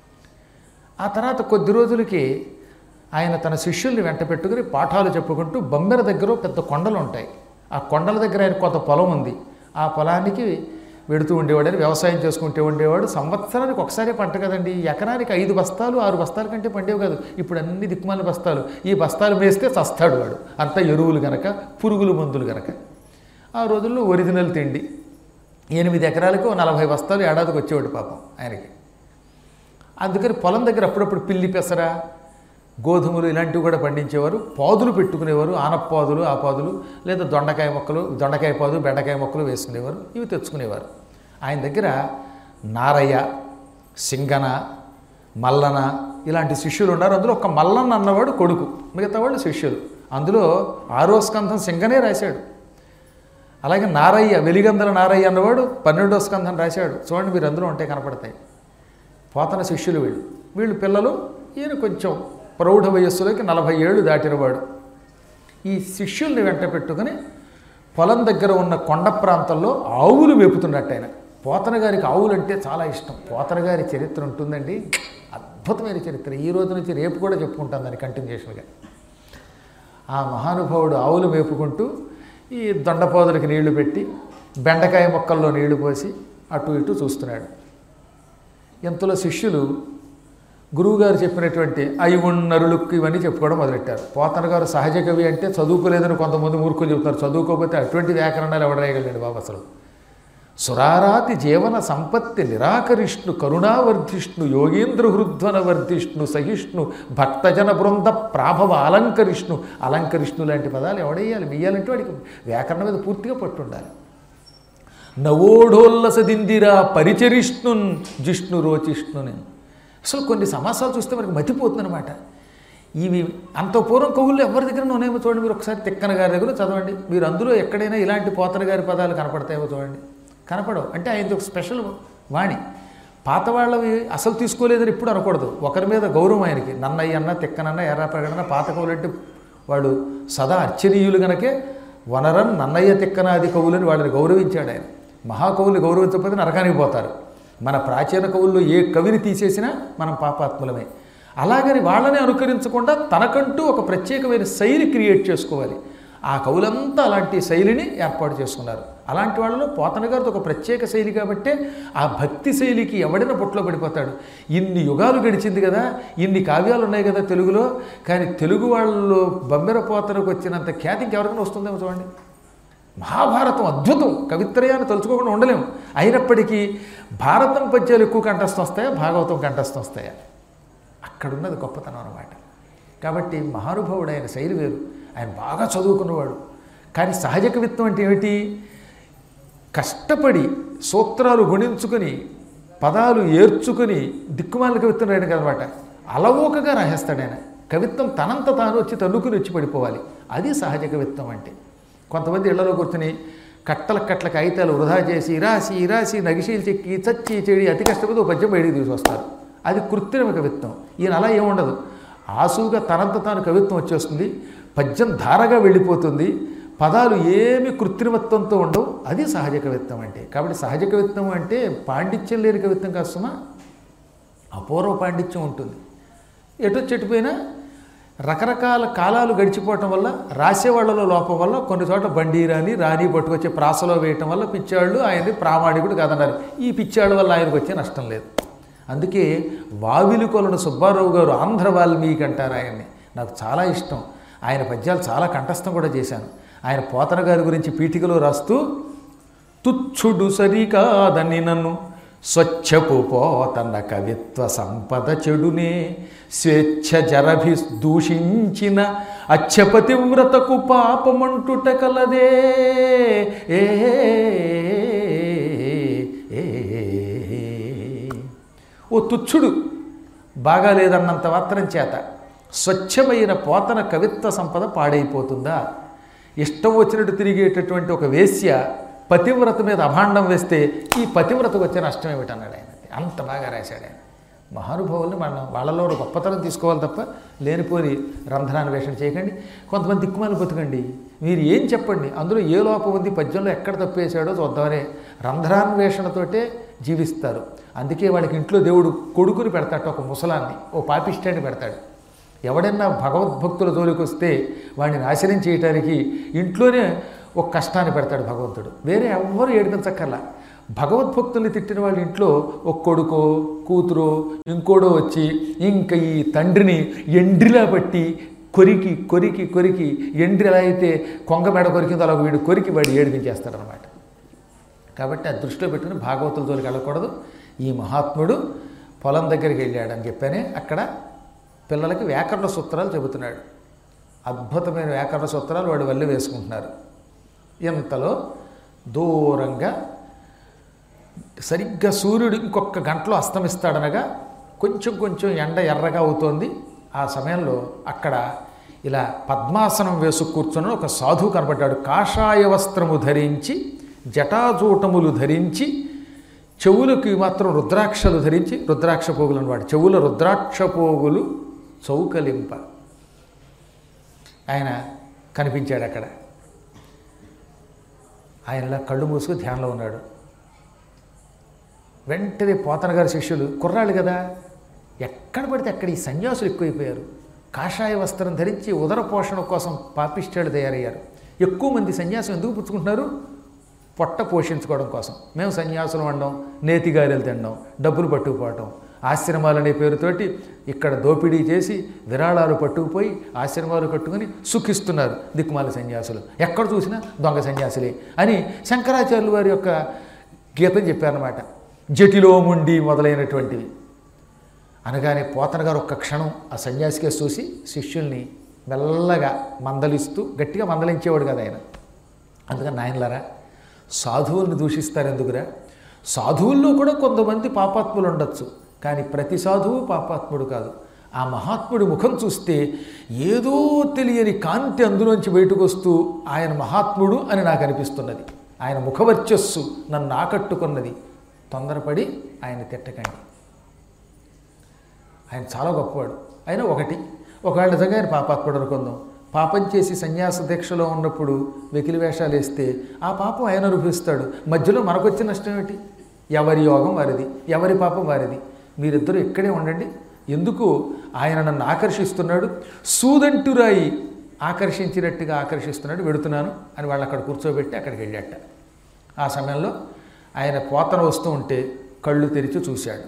ఆ తర్వాత కొద్ది రోజులకి ఆయన తన శిష్యుల్ని వెంట పెట్టుకుని పాఠాలు చెప్పుకుంటూ బొమ్మెర దగ్గర పెద్ద కొండలు ఉంటాయి ఆ కొండల దగ్గర ఆయన కొంత పొలం ఉంది ఆ పొలానికి వెడుతూ ఉండేవాడని వ్యవసాయం చేసుకుంటూ ఉండేవాడు సంవత్సరానికి ఒకసారి పంట కదండి ఎకరానికి ఐదు బస్తాలు ఆరు బస్తాల కంటే పండేవి కాదు ఇప్పుడు అన్ని దిక్కుమాల బస్తాలు ఈ బస్తాలు వేస్తే చస్తాడు వాడు అంతా ఎరువులు గనక పురుగులు మందులు గనక ఆ రోజుల్లో ఒరిజినల్ తిండి ఎనిమిది ఎకరాలకు నలభై బస్తాలు ఏడాదికి వచ్చేవాడు పాపం ఆయనకి అందుకని పొలం దగ్గర అప్పుడప్పుడు పిల్లి పెసర గోధుమలు ఇలాంటివి కూడా పండించేవారు పాదులు పెట్టుకునేవారు ఆనపాదులు ఆ పాదులు లేదా దొండకాయ మొక్కలు దొండకాయ పాదు బెండకాయ మొక్కలు వేసుకునేవారు ఇవి తెచ్చుకునేవారు ఆయన దగ్గర నారయ్య సింగన మల్లన ఇలాంటి శిష్యులు ఉన్నారు అందులో ఒక మల్లన్న అన్నవాడు కొడుకు మిగతా వాళ్ళు శిష్యులు అందులో ఆరో స్కంధం సింగనే రాశాడు అలాగే నారయ్య వెలిగందల నారయ్య అన్నవాడు పన్నెండో స్కంధం రాశాడు చూడండి మీరు అందులో ఉంటే కనపడతాయి పోతన శిష్యులు వీళ్ళు వీళ్ళు పిల్లలు ఈయన కొంచెం ప్రౌఢ వయస్సులోకి నలభై ఏళ్ళు దాటినవాడు ఈ శిష్యుల్ని వెంట పెట్టుకుని పొలం దగ్గర ఉన్న కొండ ప్రాంతంలో ఆవులు మేపుతున్నట్టు ఆయన పోతన గారికి ఆవులు అంటే చాలా ఇష్టం పోతన గారి చరిత్ర ఉంటుందండి అద్భుతమైన చరిత్ర ఈ రోజు నుంచి రేపు కూడా చెప్పుకుంటాను దాన్ని కంటిన్యూషన్గా ఆ మహానుభావుడు ఆవులు మేపుకుంటూ ఈ దొండపోదలకి నీళ్లు పెట్టి బెండకాయ మొక్కల్లో నీళ్లు పోసి అటు ఇటు చూస్తున్నాడు ఎంతలో శిష్యులు గురువుగారు చెప్పినటువంటి ఐవున్నరులుక్కు ఇవన్నీ చెప్పుకోవడం మొదలెట్టారు పోతన గారు సహజ కవి అంటే చదువుకోలేదని కొంతమంది మూర్ఖులు చెబుతారు చదువుకోకపోతే అటువంటి వ్యాకరణాలు ఎవడరాయగలండి బాబు అసలు సురారాతి జీవన సంపత్తి నిరాకరిష్ణు కరుణావర్ధిష్ణు యోగేంద్ర హృద్వన వర్ధిష్ణు సహిష్ణు భక్తజన బృంద ప్రాభవ అలంకరిష్ణు అలంకరిష్ణు లాంటి పదాలు ఎవడేయాలి వెయ్యాలంటే వాడికి వ్యాకరణం మీద పూర్తిగా పట్టుండాలి నవోఢోల్లసదిందిరా పరిచరిష్ణున్ జిష్ణు రోచిష్ణుని అసలు కొన్ని సమాసాలు చూస్తే మనకి మతిపోతుందన్నమాట ఇవి అంత పూర్వం కవుల్లో ఎవరి దగ్గర ఉన్నాయేమో చూడండి మీరు ఒకసారి తిక్కన గారి దగ్గర చదవండి మీరు అందులో ఎక్కడైనా ఇలాంటి పోతన గారి పదాలు కనపడతాయేమో చూడండి కనపడవు అంటే ఆయనది ఒక స్పెషల్ వాణి పాత వాళ్ళవి అసలు తీసుకోలేదని ఇప్పుడు అనకూడదు ఒకరి మీద గౌరవం ఆయనకి నన్నయ్య అన్న తిక్కనన్న ఎర్రపగడన్న పాత కవులంటే వాడు సదా అర్చనీయులు గనకే వనరన్ నన్నయ్య తిక్కనాది కవులని వాళ్ళని గౌరవించాడు ఆయన మహాకవులు గౌరవించకపోతే నరకానికి పోతారు మన ప్రాచీన కవుల్లో ఏ కవిని తీసేసినా మనం పాపాత్ములమే అలాగని వాళ్ళని అనుకరించకుండా తనకంటూ ఒక ప్రత్యేకమైన శైలి క్రియేట్ చేసుకోవాలి ఆ కవులంతా అలాంటి శైలిని ఏర్పాటు చేసుకున్నారు అలాంటి వాళ్ళలో పోతన గారిది ఒక ప్రత్యేక శైలి కాబట్టే ఆ భక్తి శైలికి ఎవడిన బుట్లో పడిపోతాడు ఇన్ని యుగాలు గడిచింది కదా ఇన్ని కావ్యాలు ఉన్నాయి కదా తెలుగులో కానీ తెలుగు వాళ్ళు బొమ్మెర పోతనకు వచ్చినంత ఖ్యాతి ఇంకెవరికైనా వస్తుందేమో చూడండి మహాభారతం అద్భుతం కవిత్రయాన్ని తలుచుకోకుండా ఉండలేము అయినప్పటికీ భారతం పద్యాలు ఎక్కువ కంఠస్థం వస్తాయా భాగవతం కంఠస్థం వస్తాయా అక్కడున్నది గొప్పతనం అనమాట కాబట్టి మహానుభావుడు ఆయన శైలి వేరు ఆయన బాగా చదువుకున్నవాడు కానీ సహజ కవిత్వం అంటే ఏమిటి కష్టపడి సూత్రాలు గుణించుకుని పదాలు ఏర్చుకుని దిక్కుమాల కవిత్వం రాయడం కదనమాట అలవోకగా రాసేస్తాడు ఆయన కవిత్వం తనంత తాను వచ్చి తన్నుకుని వచ్చి పడిపోవాలి అది సహజ కవిత్వం అంటే కొంతమంది ఇళ్లలో కూర్చుని కట్టల కట్టల కాగితాలు వృధా చేసి రాసి రాసి నగిశీలు చెక్కి చచ్చి చెడి అతి కష్టపడి ఒక పద్యం బయటికి తీసుకొస్తారు అది కృత్రిమ కవిత్వం ఈయన అలా ఏముండదు ఆసుగా తనంత తాను కవిత్వం వచ్చేస్తుంది పద్యం ధారగా వెళ్ళిపోతుంది పదాలు ఏమి కృత్రిమత్వంతో ఉండవు అది సహజ కవిత్వం అంటే కాబట్టి సహజ కవిత్వం అంటే పాండిత్యం లేని కవిత్వం కాదు సుమా అపూర్వ పాండిత్యం ఉంటుంది ఎటు చెట్టుపోయినా రకరకాల కాలాలు గడిచిపోవటం వల్ల రాసేవాళ్లలో లోపం వల్ల కొన్ని చోట్ల బండి రాని రాని పట్టుకొచ్చే ప్రాసలో వేయటం వల్ల పిచ్చాళ్ళు ఆయన్ని ప్రామాణికుడు కాదన్నారు ఈ పిచ్చాళ్ళ వల్ల ఆయనకు వచ్చే నష్టం లేదు అందుకే వావిలి కొలను సుబ్బారావు గారు ఆంధ్ర వాల్మీకి అంటారు ఆయన్ని నాకు చాలా ఇష్టం ఆయన పద్యాలు చాలా కంఠస్థం కూడా చేశాను ఆయన పోతన గారి గురించి పీఠికలో రాస్తూ తుచ్చుడు సరికాదని నన్ను స్వచ్ఛపు పోతన్న కవిత్వ సంపద చెడునే స్వేచ్ఛ జరభి దూషించిన అచ్చపతివ్రతకు పాపమంటుట కలదే ఏ ఓ తుచ్చుడు బాగాలేదన్నంత మాత్రం చేత స్వచ్ఛమైన పోతన కవిత్వ సంపద పాడైపోతుందా ఇష్టం వచ్చినట్టు తిరిగేటటువంటి ఒక వేశ్య పతివ్రత మీద అభాండం వేస్తే ఈ పతివ్రతకు వచ్చే నష్టం ఏమిటన్నాడు ఆయన అంత బాగా రాశాడు ఆయన మహానుభావుల్ని మనం వాళ్ళలో ఒక గొప్పతనం తీసుకోవాలి తప్ప లేనిపోని రంధ్రాన్వేషణ చేయకండి కొంతమంది దిక్కుమాలి బతుకండి మీరు ఏం చెప్పండి అందులో ఏ లోపం ఉంది పద్యంలో ఎక్కడ తప్పేశాడో చూద్దామనే రంధ్రాన్వేషణతోటే జీవిస్తారు అందుకే వాళ్ళకి ఇంట్లో దేవుడు కొడుకుని పెడతాడు ఒక ముసలాన్ని ఓ పాపిష్టాన్ని పెడతాడు ఎవడన్నా భగవద్భక్తుల జోలికి వస్తే వాడిని నాశనం చేయటానికి ఇంట్లోనే ఒక కష్టాన్ని పెడతాడు భగవంతుడు వేరే ఎవ్వరు ఏడిపించక్కర్లా భగవద్భక్తుల్ని తిట్టిన వాళ్ళ ఇంట్లో ఒక కొడుకో కూతురో ఇంకోడో వచ్చి ఇంకా ఈ తండ్రిని ఎండ్రిలా పట్టి కొరికి కొరికి కొరికి ఎండ్రి ఎలా అయితే కొంగ మెడ కొరికిందో అలా వీడు కొరికి వాడు ఏడిపించేస్తాడనమాట కాబట్టి ఆ దృష్టిలో పెట్టుకుని భాగవతుల జోలికి వెళ్ళకూడదు ఈ మహాత్ముడు పొలం దగ్గరికి వెళ్ళాడని చెప్పానే అక్కడ పిల్లలకి వ్యాకరణ సూత్రాలు చెబుతున్నాడు అద్భుతమైన వ్యాకరణ సూత్రాలు వాడు వల్లి వేసుకుంటున్నారు ఇంతలో దూరంగా సరిగ్గా సూర్యుడు ఇంకొక గంటలో అస్తమిస్తాడనగా కొంచెం కొంచెం ఎండ ఎర్రగా అవుతోంది ఆ సమయంలో అక్కడ ఇలా పద్మాసనం వేసు కూర్చున్న ఒక సాధువు కనపడ్డాడు కాషాయ వస్త్రము ధరించి జటాజూటములు ధరించి చెవులకి మాత్రం రుద్రాక్షలు ధరించి రుద్రాక్ష పోగులు అనమాట చెవుల రుద్రాక్ష పోగులు చౌకలింప ఆయన కనిపించాడు అక్కడ ఆయనలా కళ్ళు మూసుకు ధ్యానంలో ఉన్నాడు వెంటనే పోతన గారి శిష్యులు కుర్రాళ్ళు కదా ఎక్కడ పడితే అక్కడ ఈ సన్యాసులు ఎక్కువైపోయారు కాషాయ వస్త్రం ధరించి ఉదర పోషణ కోసం పాపిష్టాలు తయారయ్యారు ఎక్కువ మంది సన్యాసం ఎందుకు పుచ్చుకుంటున్నారు పొట్ట పోషించుకోవడం కోసం మేము సన్యాసులు వండడం నేతిగారెలు తినడం డబ్బులు పట్టుకుపోవటం ఆశ్రమాలనే పేరుతోటి ఇక్కడ దోపిడీ చేసి విరాళాలు పట్టుకుపోయి ఆశ్రమాలు కట్టుకుని సుఖిస్తున్నారు దిక్కుమాల సన్యాసులు ఎక్కడ చూసినా దొంగ సన్యాసులే అని శంకరాచార్యులు వారి యొక్క గీతం చెప్పారన్నమాట జటిలో ముండి మొదలైనటువంటివి అనగానే పోతన గారు ఒక్క క్షణం ఆ సన్యాసికే చూసి శిష్యుల్ని మెల్లగా మందలిస్తూ గట్టిగా మందలించేవాడు కదా ఆయన అందుకని నాయనలారా సాధువుల్ని దూషిస్తారు ఎందుకురా సాధువుల్లో కూడా కొంతమంది పాపాత్ములు ఉండొచ్చు కానీ ప్రతి సాధువు పాపాత్ముడు కాదు ఆ మహాత్ముడి ముఖం చూస్తే ఏదో తెలియని కాంతి అందులోంచి బయటకు వస్తూ ఆయన మహాత్ముడు అని నాకు అనిపిస్తున్నది ఆయన ముఖవర్చస్సు నన్ను ఆకట్టుకున్నది తొందరపడి ఆయన తిట్టకండి ఆయన చాలా గొప్పవాడు ఆయన ఒకటి ఒకవేళ నిజంగా ఆయన పాపాత్ముడు అనుకుందాం పాపం చేసి సన్యాస దీక్షలో ఉన్నప్పుడు వెకిలి వేషాలు వేస్తే ఆ పాపం ఆయన అనుభవిస్తాడు మధ్యలో మనకొచ్చిన నష్టం ఏమిటి ఎవరి యోగం వారిది ఎవరి పాపం వారిది మీరిద్దరూ ఇక్కడే ఉండండి ఎందుకు ఆయన నన్ను ఆకర్షిస్తున్నాడు సూదంటురాయి ఆకర్షించినట్టుగా ఆకర్షిస్తున్నాడు వెడుతున్నాను అని వాళ్ళు అక్కడ కూర్చోబెట్టి అక్కడికి వెళ్ళాట ఆ సమయంలో ఆయన పోతన వస్తూ ఉంటే కళ్ళు తెరిచి చూశాడు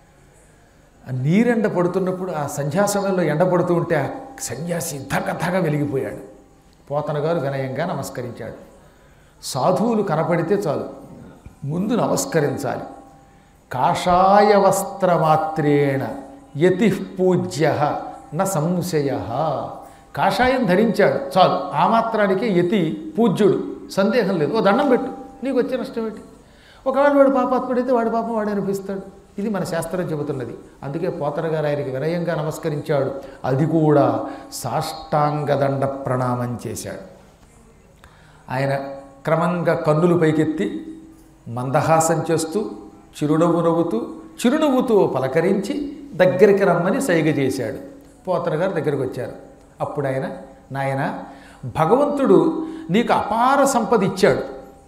ఆ నీరెండ పడుతున్నప్పుడు ఆ సంధ్యా సమయంలో ఎండ పడుతూ ఉంటే ఆ సన్యాసి ధగ వెలిగిపోయాడు పోతన గారు వినయంగా నమస్కరించాడు సాధువులు కనపడితే చాలు ముందు నమస్కరించాలి కాషాయ వస్త్రమాత్రేణ యతి పూజ్య న సంశయ కాషాయం ధరించాడు చాలు ఆ మాత్రానికే యతి పూజ్యుడు సందేహం లేదు ఓ దండం పెట్టు నీకు వచ్చే నష్టం ఏంటి ఒకవేళ వాడు పాపాత్ముడైతే వాడి పాపం వాడు అనిపిస్తాడు ఇది మన శాస్త్రం చెబుతున్నది అందుకే పోతన గారు ఆయనకి వినయంగా నమస్కరించాడు అది కూడా సాష్టాంగదండ ప్రణామం చేశాడు ఆయన క్రమంగా కన్నులు పైకెత్తి మందహాసం చేస్తూ చిరునవ్వు నవ్వుతూ చిరునవ్వుతో పలకరించి దగ్గరికి రమ్మని సైగ చేశాడు పోతన గారు దగ్గరికి వచ్చారు అప్పుడు ఆయన నాయన భగవంతుడు నీకు అపార సంపద ఇచ్చాడు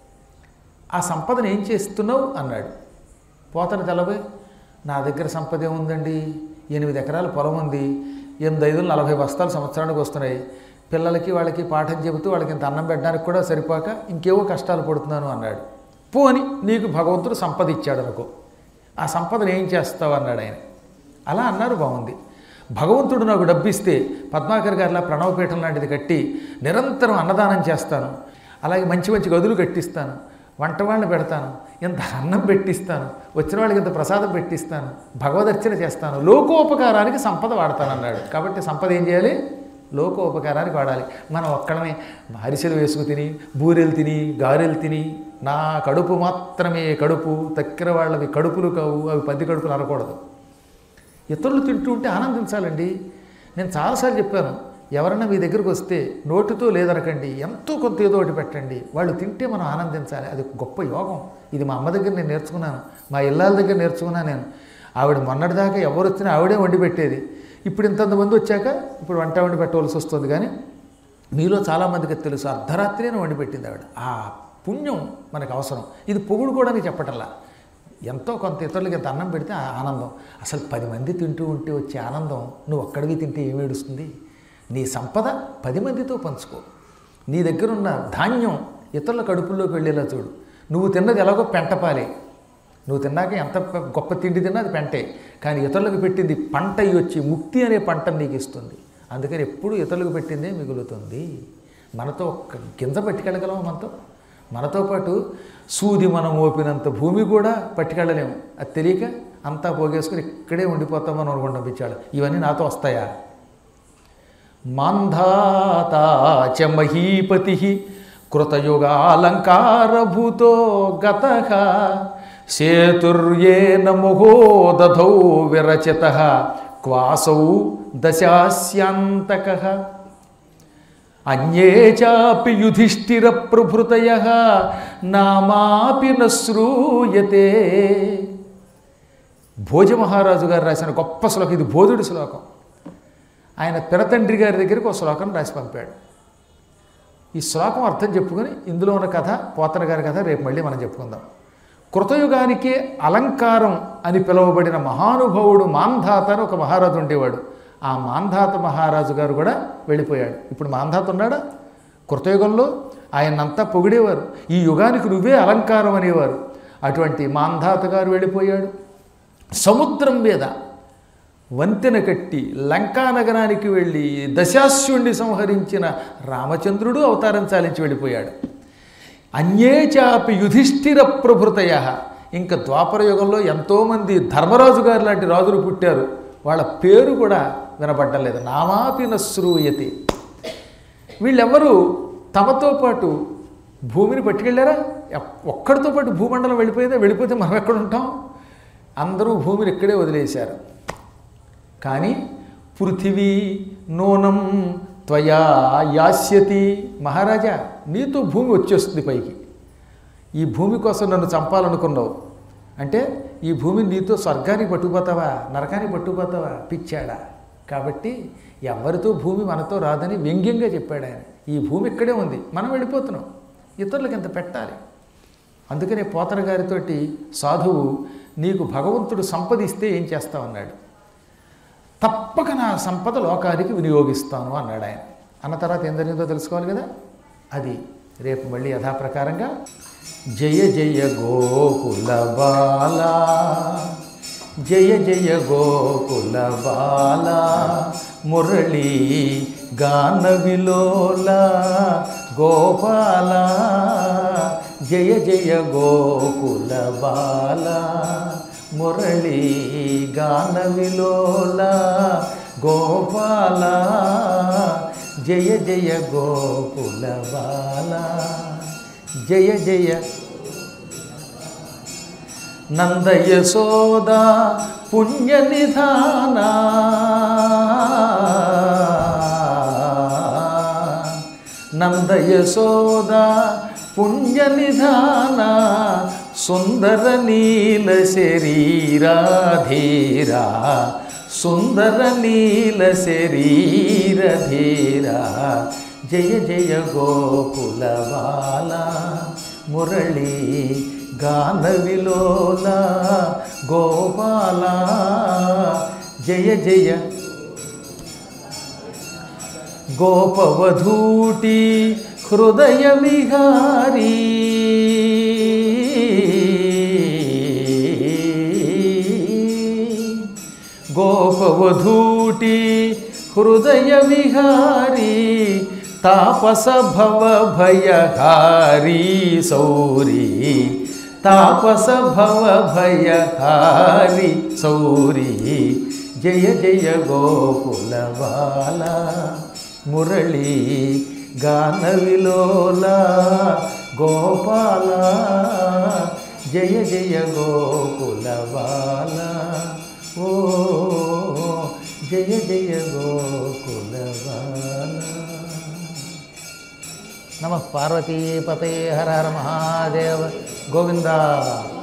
ఆ సంపదను ఏం చేస్తున్నావు అన్నాడు పోతన తెలబోయి నా దగ్గర సంపద ఏముందండి ఎనిమిది ఎకరాల పొలం ఉంది ఎనిమిది ఐదు నలభై బస్తాలు సంవత్సరానికి వస్తున్నాయి పిల్లలకి వాళ్ళకి పాఠం చెబుతూ వాళ్ళకి ఇంత అన్నం పెట్టడానికి కూడా సరిపోక ఇంకేవో కష్టాలు పడుతున్నాను అన్నాడు పోని నీకు భగవంతుడు సంపద ఇచ్చాడు అనుకో ఆ సంపదను ఏం చేస్తావు అన్నాడు ఆయన అలా అన్నారు బాగుంది భగవంతుడు నాకు డబ్బిస్తే పద్మాకర్ గారిలా ప్రణవపీఠం లాంటిది కట్టి నిరంతరం అన్నదానం చేస్తాను అలాగే మంచి మంచి గదులు కట్టిస్తాను వంట వాళ్ళని పెడతాను ఇంత అన్నం పెట్టిస్తాను వచ్చిన వాళ్ళకి ఇంత ప్రసాదం పెట్టిస్తాను భగవదర్చన చేస్తాను లోకోపకారానికి సంపద వాడతానన్నాడు కాబట్టి సంపద ఏం చేయాలి లోకోపకారానికి వాడాలి మనం ఒక్కడమే అరిసెలు వేసుకు తిని బూరెలు తిని గారెలు తిని నా కడుపు మాత్రమే కడుపు తక్కిన వాళ్ళవి కడుపులు కావు అవి పది కడుపులు అనకూడదు ఇతరులు తింటూ ఉంటే ఆనందించాలండి నేను చాలాసార్లు చెప్పాను ఎవరైనా మీ దగ్గరకు వస్తే నోటితో లేదనకండి ఎంతో కొంత ఏదో ఒకటి పెట్టండి వాళ్ళు తింటే మనం ఆనందించాలి అది గొప్ప యోగం ఇది మా అమ్మ దగ్గర నేను నేర్చుకున్నాను మా ఇల్లాల దగ్గర నేర్చుకున్నాను నేను ఆవిడ మొన్నటిదాకా ఎవరు వచ్చినా ఆవిడే వండి పెట్టేది ఇప్పుడు ఇంతంతమంది వచ్చాక ఇప్పుడు వంట వండి పెట్టవలసి వస్తుంది కానీ మీలో చాలామందికి తెలుసు అర్ధరాత్రినే వండి పెట్టింది ఆవిడ ఆ పుణ్యం మనకు అవసరం ఇది పొగుడు కూడా చెప్పటంలా ఎంతో కొంత ఇతరులకి ఇంత అన్నం పెడితే ఆ ఆనందం అసలు పది మంది తింటూ ఉంటే వచ్చే ఆనందం నువ్వు ఒక్కడివి తింటే ఏమి ఏడుస్తుంది నీ సంపద పది మందితో పంచుకో నీ దగ్గర ఉన్న ధాన్యం ఇతరుల కడుపుల్లోకి వెళ్ళేలా చూడు నువ్వు తిన్నది ఎలాగో పెంటపాలే నువ్వు తిన్నాక ఎంత గొప్ప తిండి తిన్నా అది పెంటే కానీ ఇతరులకు పెట్టింది పంట అయ్యి వచ్చి ముక్తి అనే పంట నీకు ఇస్తుంది అందుకని ఎప్పుడు ఇతరులకు పెట్టిందే మిగులుతుంది మనతో ఒక్క గింజ పట్టుకెళ్ళగలమా మనతో మనతో పాటు సూది మనం ఓపినంత భూమి కూడా పట్టుకెళ్ళలేము అది తెలియక అంతా పోగేసుకుని ఇక్కడే ఉండిపోతామని అనుకుంటాం పిచ్చాడు ఇవన్నీ నాతో వస్తాయా మాంధాతా చ మహీపతి కృతయుగాలంకారభూతో గత సేతుర్యేన ముహో దధౌ విరచిత క్వాసౌ దశాస్యాంతక అన్యే చాపి యుధిష్ఠిర ప్రభృతయ నామాపి న శ్రూయతే భోజమహారాజు గారు రాసిన గొప్ప శ్లోకం ఇది బోధుడి శ్లోకం ఆయన పిరతండ్రి గారి దగ్గరికి ఒక శ్లోకం రాసి పంపాడు ఈ శ్లోకం అర్థం చెప్పుకొని ఇందులో ఉన్న కథ పోతన గారి కథ రేపు మళ్ళీ మనం చెప్పుకుందాం కృతయుగానికే అలంకారం అని పిలువబడిన మహానుభావుడు మాంధాత అని ఒక మహారాజు ఉండేవాడు ఆ మాంధాత మహారాజు గారు కూడా వెళ్ళిపోయాడు ఇప్పుడు మాంధాత ఉన్నాడా కృతయుగంలో ఆయనంతా పొగిడేవారు ఈ యుగానికి నువ్వే అలంకారం అనేవారు అటువంటి మాంధాత గారు వెళ్ళిపోయాడు సముద్రం మీద వంతెన కట్టి లంకా నగరానికి వెళ్ళి దశాశ్వుణ్ణి సంహరించిన రామచంద్రుడు అవతారం చాలించి వెళ్ళిపోయాడు అన్యే చాపి యుధిష్ఠిర ప్రభృతయ ఇంకా ద్వాపర యుగంలో ఎంతోమంది ధర్మరాజు గారు లాంటి రాజులు పుట్టారు వాళ్ళ పేరు కూడా వినపడ్డలేదు నామాపి నశ్రూయతి వీళ్ళెవ్వరూ తమతో పాటు భూమిని పట్టుకెళ్ళారా ఎప్- ఒక్కడితో పాటు భూమండలం వెళ్ళిపోయిందా వెళ్ళిపోతే మనం ఎక్కడ ఉంటాం అందరూ భూమిని ఇక్కడే వదిలేశారు కానీ పృథివీ నూనం త్వయా యాస్యతి మహారాజా నీతో భూమి వచ్చేస్తుంది పైకి ఈ భూమి కోసం నన్ను చంపాలనుకున్నావు అంటే ఈ భూమి నీతో స్వర్గానికి పట్టుకుపోతావా నరకానికి పట్టుకుపోతావా పిచ్చాడా కాబట్టి ఎవరితో భూమి మనతో రాదని వ్యంగ్యంగా చెప్పాడు ఆయన ఈ భూమి ఇక్కడే ఉంది మనం వెళ్ళిపోతున్నాం ఇతరులకు ఎంత పెట్టాలి అందుకనే పోతన గారితోటి సాధువు నీకు భగవంతుడు సంపదిస్తే ఏం చేస్తావన్నాడు తప్పక నా సంపద లోకానికి వినియోగిస్తాను అన్నాడు ఆయన అన్న తర్వాత ఏం జరిగిందో తెలుసుకోవాలి కదా అది రేపు మళ్ళీ యథాప్రకారంగా జయ జయ గోకుల బాల జయ జయ గోకుల బాల మురళీ గాన విలోల గోపాల జయ జయ గోకుల బాల మురళీ గాన విలోల గోపాల జయ జయ గోకుల బాల జయ జయ నందయశోద పుణ్య నిధాన నందయశోద పుణ్య నిధాన సుందర నీల శరీరాధీరా సుందర నీల శరీరధీరా జయ జయ గోకుల బాల మురళీ గాన విలోల గోపాల జయ జయ గోపవధూటి హృదయ విహారీ గోపవధూటి హృదయ విహారీ తాపస భవ భయహారీ సౌరీ తాపస భవ భయహారి సౌరీ జయ జయ గోకుల బాల మురళీ గాన విలోల గోపాల జయ జయ గోకుల బాల ఓ జయ జయ గోకుల బాల నమ పార్వతీపతే హర హర మహాదేవ గోవింద